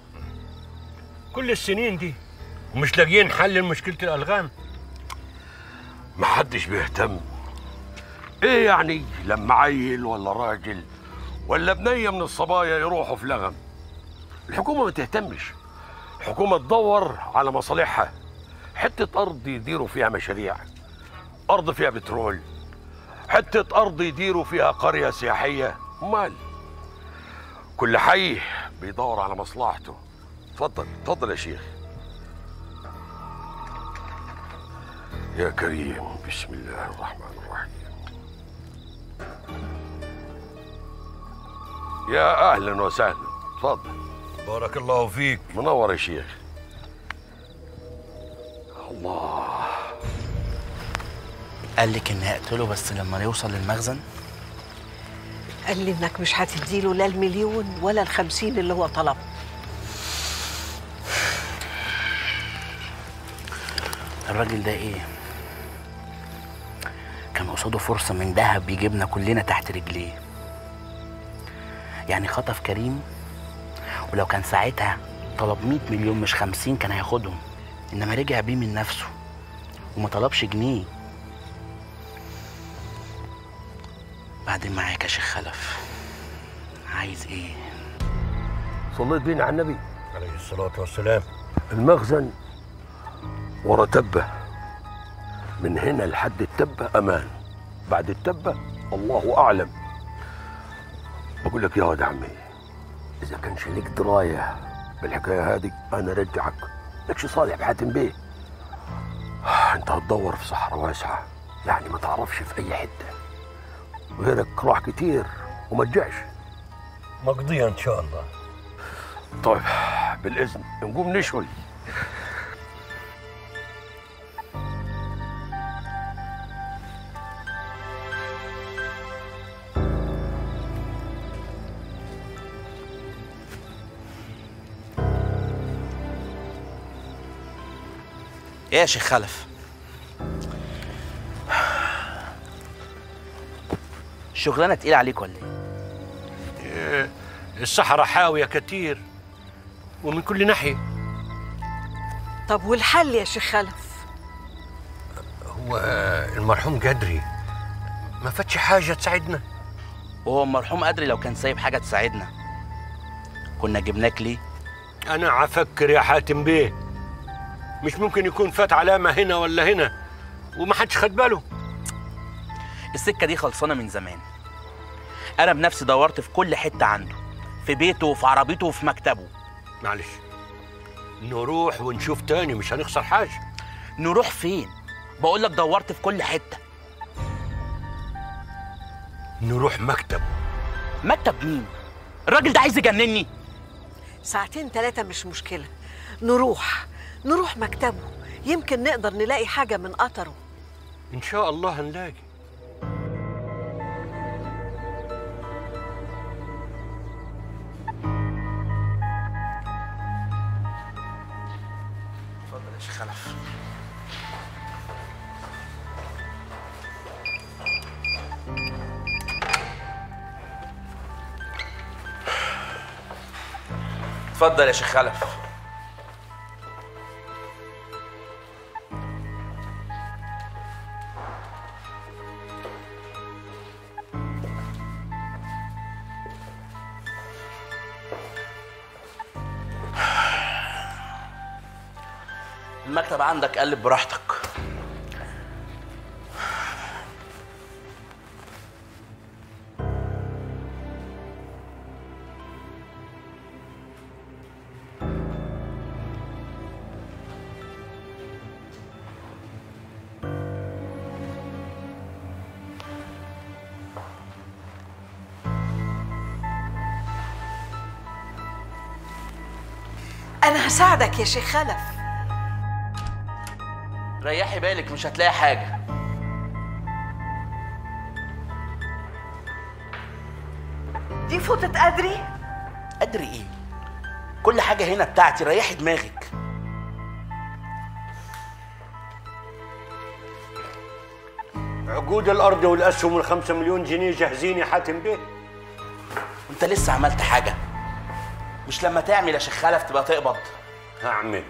كل السنين دي ومش لاقيين حل لمشكله الالغام ما حدش بيهتم ايه يعني لما عيل ولا راجل ولا بنية من الصبايا يروحوا في لغم الحكومة ما تهتمش الحكومة تدور على مصالحها حتة أرض يديروا فيها مشاريع أرض فيها بترول حتة أرض يديروا فيها قرية سياحية مال كل حي بيدور على مصلحته اتفضل اتفضل يا شيخ يا كريم بسم الله الرحمن الرحيم يا اهلا وسهلا اتفضل بارك الله فيك منور يا شيخ الله قال لك اني اقتله بس لما يوصل للمخزن قال لي انك مش هتديله لا المليون ولا الخمسين اللي هو طلبه الراجل ده ايه كان قصاده فرصة من دهب يجيبنا كلنا تحت رجليه يعني خطف كريم ولو كان ساعتها طلب 100 مليون مش 50 كان هياخدهم انما رجع بيه من نفسه وما طلبش جنيه بعدين معاك يا شيخ خلف عايز ايه صليت بينا على النبي عليه الصلاة والسلام المخزن ورا تبة من هنا لحد التبة أمان بعد التبة الله أعلم بقول لك يا واد عمي إذا كانش ليك دراية بالحكاية هذه أنا رجعك لكش صالح بحاتم بيه أنت هتدور في صحراء واسعة يعني ما تعرفش في أي حتة غيرك راح كتير وما رجعش مقضية إن شاء الله طيب بالإذن نقوم نشوي ايه يا شيخ خلف الشغلانه تقيله عليك ولا ايه إيه، الصحراء حاوية كتير ومن كل ناحية طب والحل يا شيخ خلف هو المرحوم قدري ما فاتش حاجة تساعدنا وهو المرحوم قدري لو كان سايب حاجه تساعدنا كنا جبناك ليه أنا عفكر يا حاتم بيه مش ممكن يكون فات علامة هنا ولا هنا وما حدش خد باله السكه دي خلصانه من زمان انا بنفسي دورت في كل حته عنده في بيته وفي عربيته وفي مكتبه معلش نروح ونشوف تاني مش هنخسر حاجه نروح فين بقول لك دورت في كل حته نروح مكتب مكتب مين الراجل ده عايز يجنني ساعتين ثلاثة مش مشكلة نروح نروح مكتبه يمكن نقدر نلاقي حاجة من قطره ان شاء الله هنلاقي اتفضل يا شيخ خلف اتفضل يا شيخ خلف المكتب عندك قلب براحتك أنا هساعدك يا شيخ خلف ريحي بالك مش هتلاقي حاجه دي فوطة أدري ادري ايه كل حاجه هنا بتاعتي ريحي دماغك عقود الارض والاسهم الخمسة مليون جنيه جاهزين يا حاتم بيه انت لسه عملت حاجه مش لما تعمل يا شيخ خلف تبقى تقبض هعمل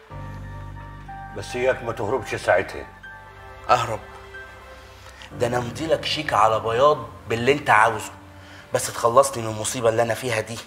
بس اياك ما تهربش ساعتها اهرب ده انا امضيلك شيك على بياض باللي انت عاوزه بس تخلصني من المصيبه اللي انا فيها دي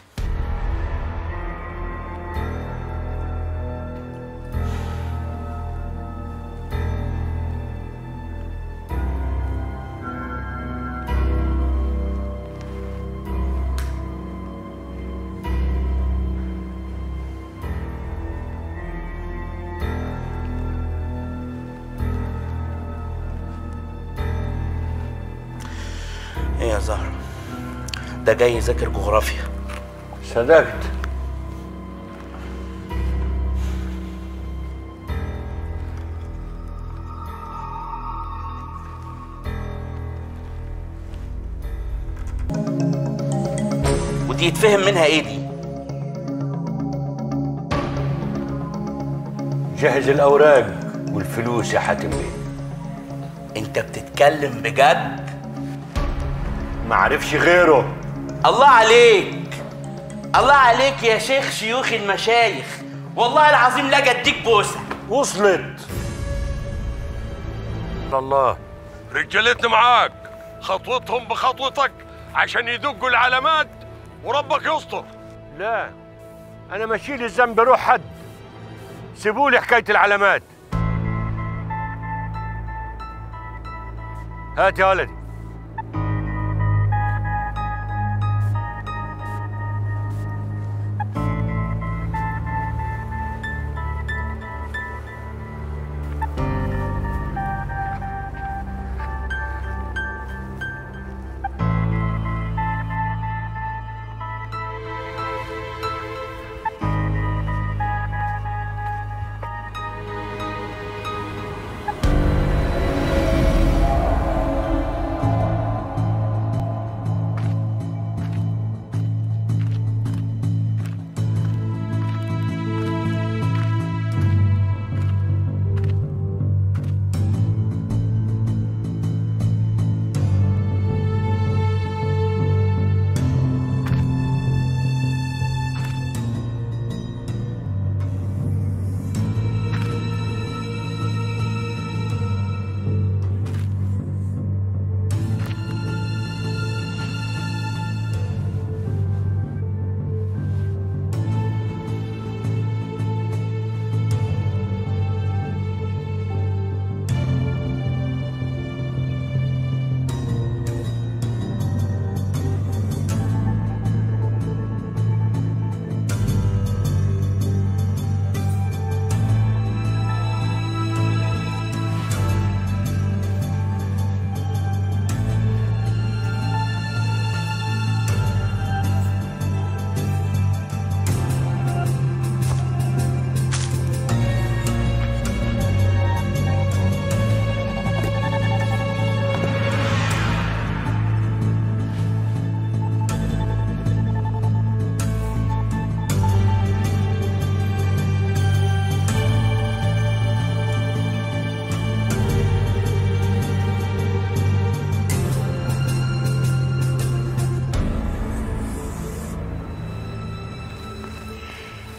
ايه يا زهرة ده جاي يذاكر جغرافيا صدقت ودي يتفهم منها ايه دي جهز الاوراق والفلوس يا حاتم بيه انت بتتكلم بجد معرفش غيره الله عليك الله عليك يا شيخ شيوخ المشايخ والله العظيم لا اديك بوسه وصلت الله رجالتنا معاك خطوتهم بخطوتك عشان يدقوا العلامات وربك يستر لا انا ماشي لي الذنب روح حد سيبوا لي حكايه العلامات هات يا ولدي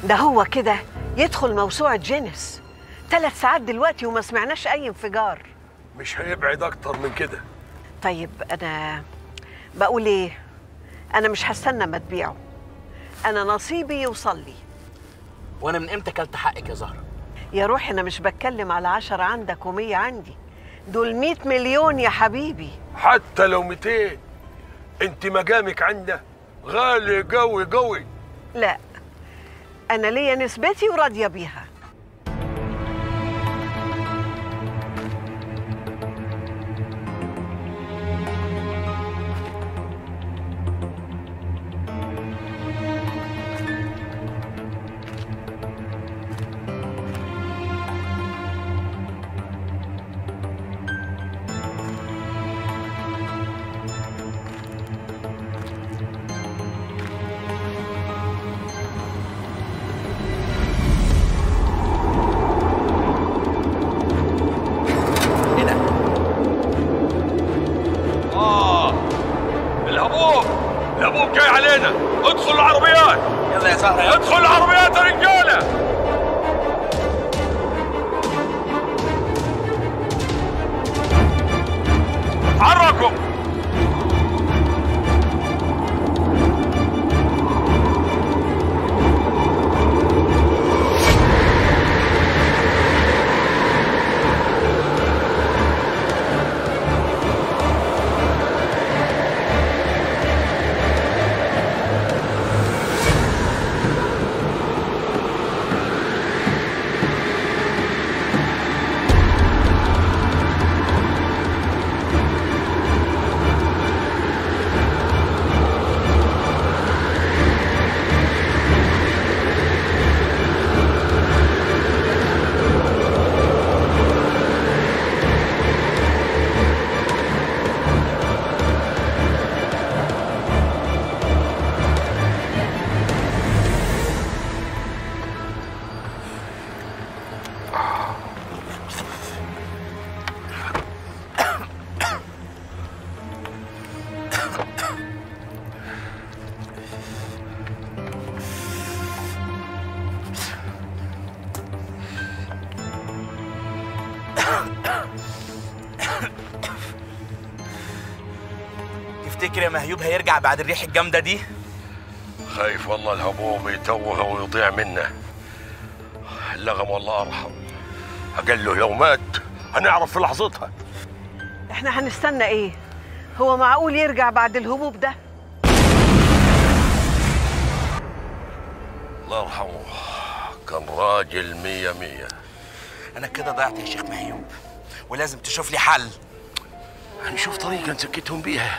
ده هو كده يدخل موسوعة جينيس ثلاث ساعات دلوقتي وما سمعناش أي انفجار مش هيبعد اكتر من كده طيب أنا بقول إيه أنا مش هستنى ما تبيعه أنا نصيبي يوصل لي وانا من امتى كلت حقك يا زهره يا روحي أنا مش بتكلم على عشرة عندك ومية عندي دول مية مليون يا حبيبي حتى لو 200 انت مقامك عندنا غالي قوي قوي لا أنا ليا نسبتي وراضية بيها اه الهبوب الهبوب جاي علينا ادخل العربيات يلا يا زهره ادخل العربيات يا رجاله حركوا تفتكر يا مهيوب هيرجع بعد الريح الجامده دي خايف والله الهبوب يتوه ويضيع منا اللغم والله ارحم قال له لو مات هنعرف في لحظتها إحنا هنستنى إيه هو معقول يرجع بعد الهبوب ده الله يرحمه كان راجل مية مية انا كده ضيعت يا شيخ مهيوب ولازم تشوف لي حل هنشوف طريقة نسكتهم بيها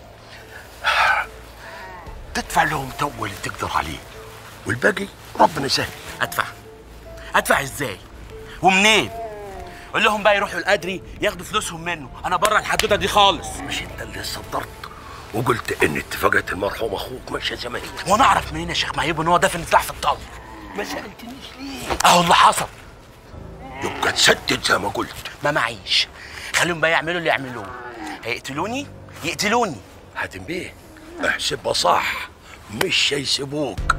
تدفع لهم تو اللي تقدر عليه والباقي ربنا يسهل ادفع ادفع ازاي ومنين قول لهم بقى يروحوا القدري ياخدوا فلوسهم منه انا بره الحدوته دي خالص مش انت اللي صدرت وقلت ان اتفاقات المرحوم اخوك ماشيه زي ما هي وانا اعرف منين يا شيخ مهيوب ان هو دافن سلاح في الطل ما سالتنيش ليه اهو اللي حصل يبقى تسدد زي ما قلت ما معيش خليهم بقى يعملوا اللي يعملوه هيقتلوني يقتلوني حاتم بيه احسبها صح مش هيسيبوك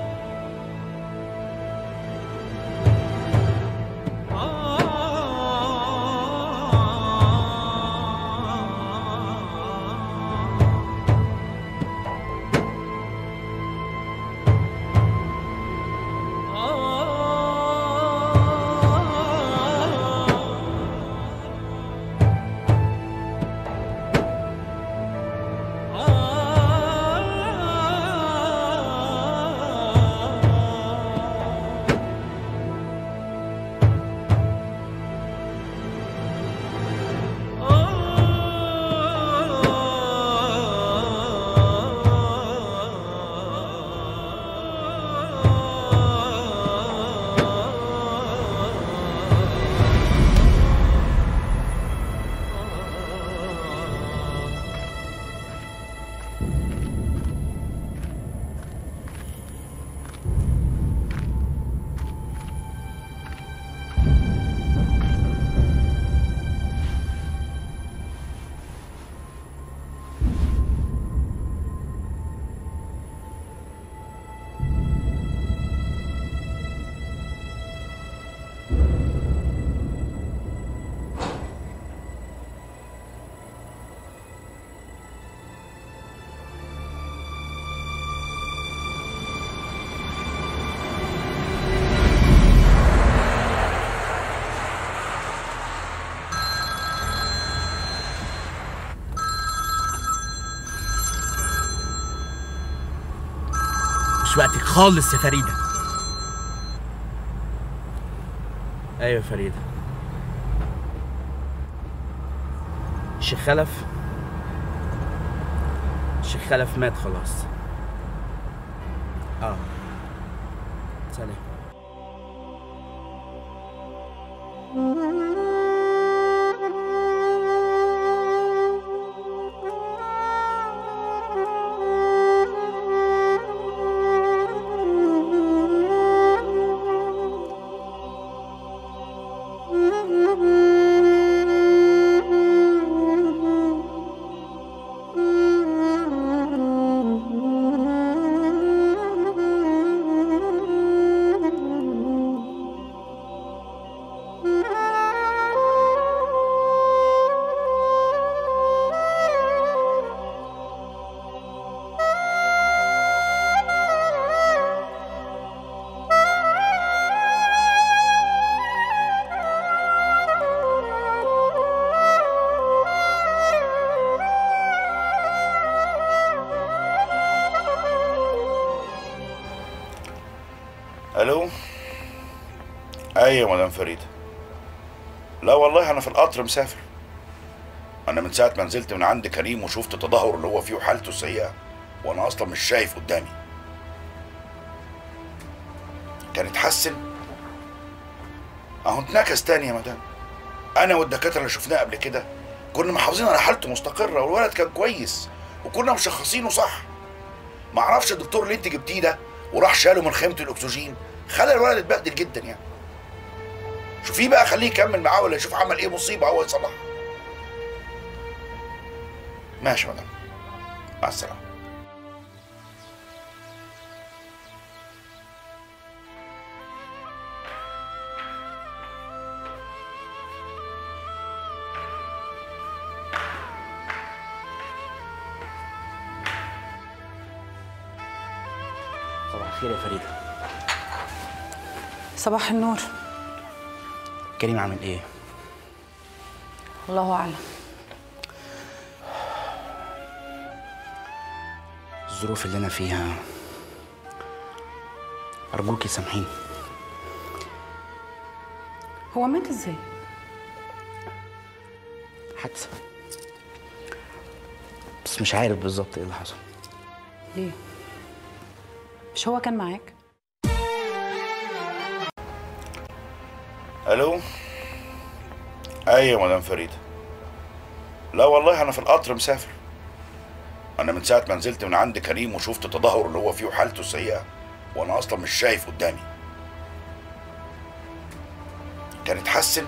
آه مش وقتك خالص يا فريده ايوه يا فريده الشيخ خلف الشيخ خلف مات خلاص اه سلام الو ايوه مدام فريده لا والله انا في القطر مسافر انا من ساعه ما نزلت من عند كريم وشفت التدهور اللي هو فيه وحالته السيئه وانا اصلا مش شايف قدامي كان اتحسن اهو اتنكس تاني يا مدام انا والدكاتره اللي شفناه قبل كده كنا محافظين على حالته مستقره والولد كان كويس وكنا مشخصينه صح معرفش الدكتور اللي انت جبتيه ده وراح شاله من خيمه الاكسجين خلى الولد اتبهدل جدا يعني شوفيه بقى خليه يكمل معاه ولا يشوف عمل ايه مصيبه هو يصلحها ماشي يا مدام مع السلامه صباح الخير يا فريده صباح النور كريم عامل ايه الله اعلم الظروف اللي انا فيها ارجوكي سامحيني هو مات ازاي حادثه بس مش عارف بالظبط ايه اللي حصل ليه مش هو كان معاك الو ايوه مدام فريده لا والله انا في القطر مسافر انا من ساعه ما نزلت من عند كريم وشفت التدهور اللي هو فيه وحالته السيئه وانا اصلا مش شايف قدامي كان اتحسن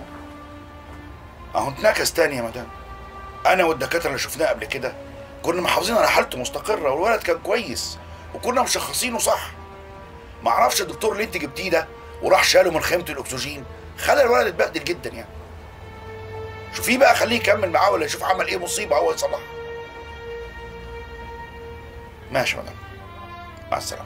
اهو اتنكس تاني يا مدام انا والدكاتره اللي شفناه قبل كده كنا محافظين على حالته مستقره والولد كان كويس وكنا مشخصينه صح معرفش الدكتور اللي انت جبتيه ده وراح شاله من خيمه الاكسجين خلى الولد اتبهدل جدا يعني شوفيه بقى خليه يكمل معاه ولا يشوف عمل ايه مصيبه هو يصلحها ماشي يا مدام مع السلامه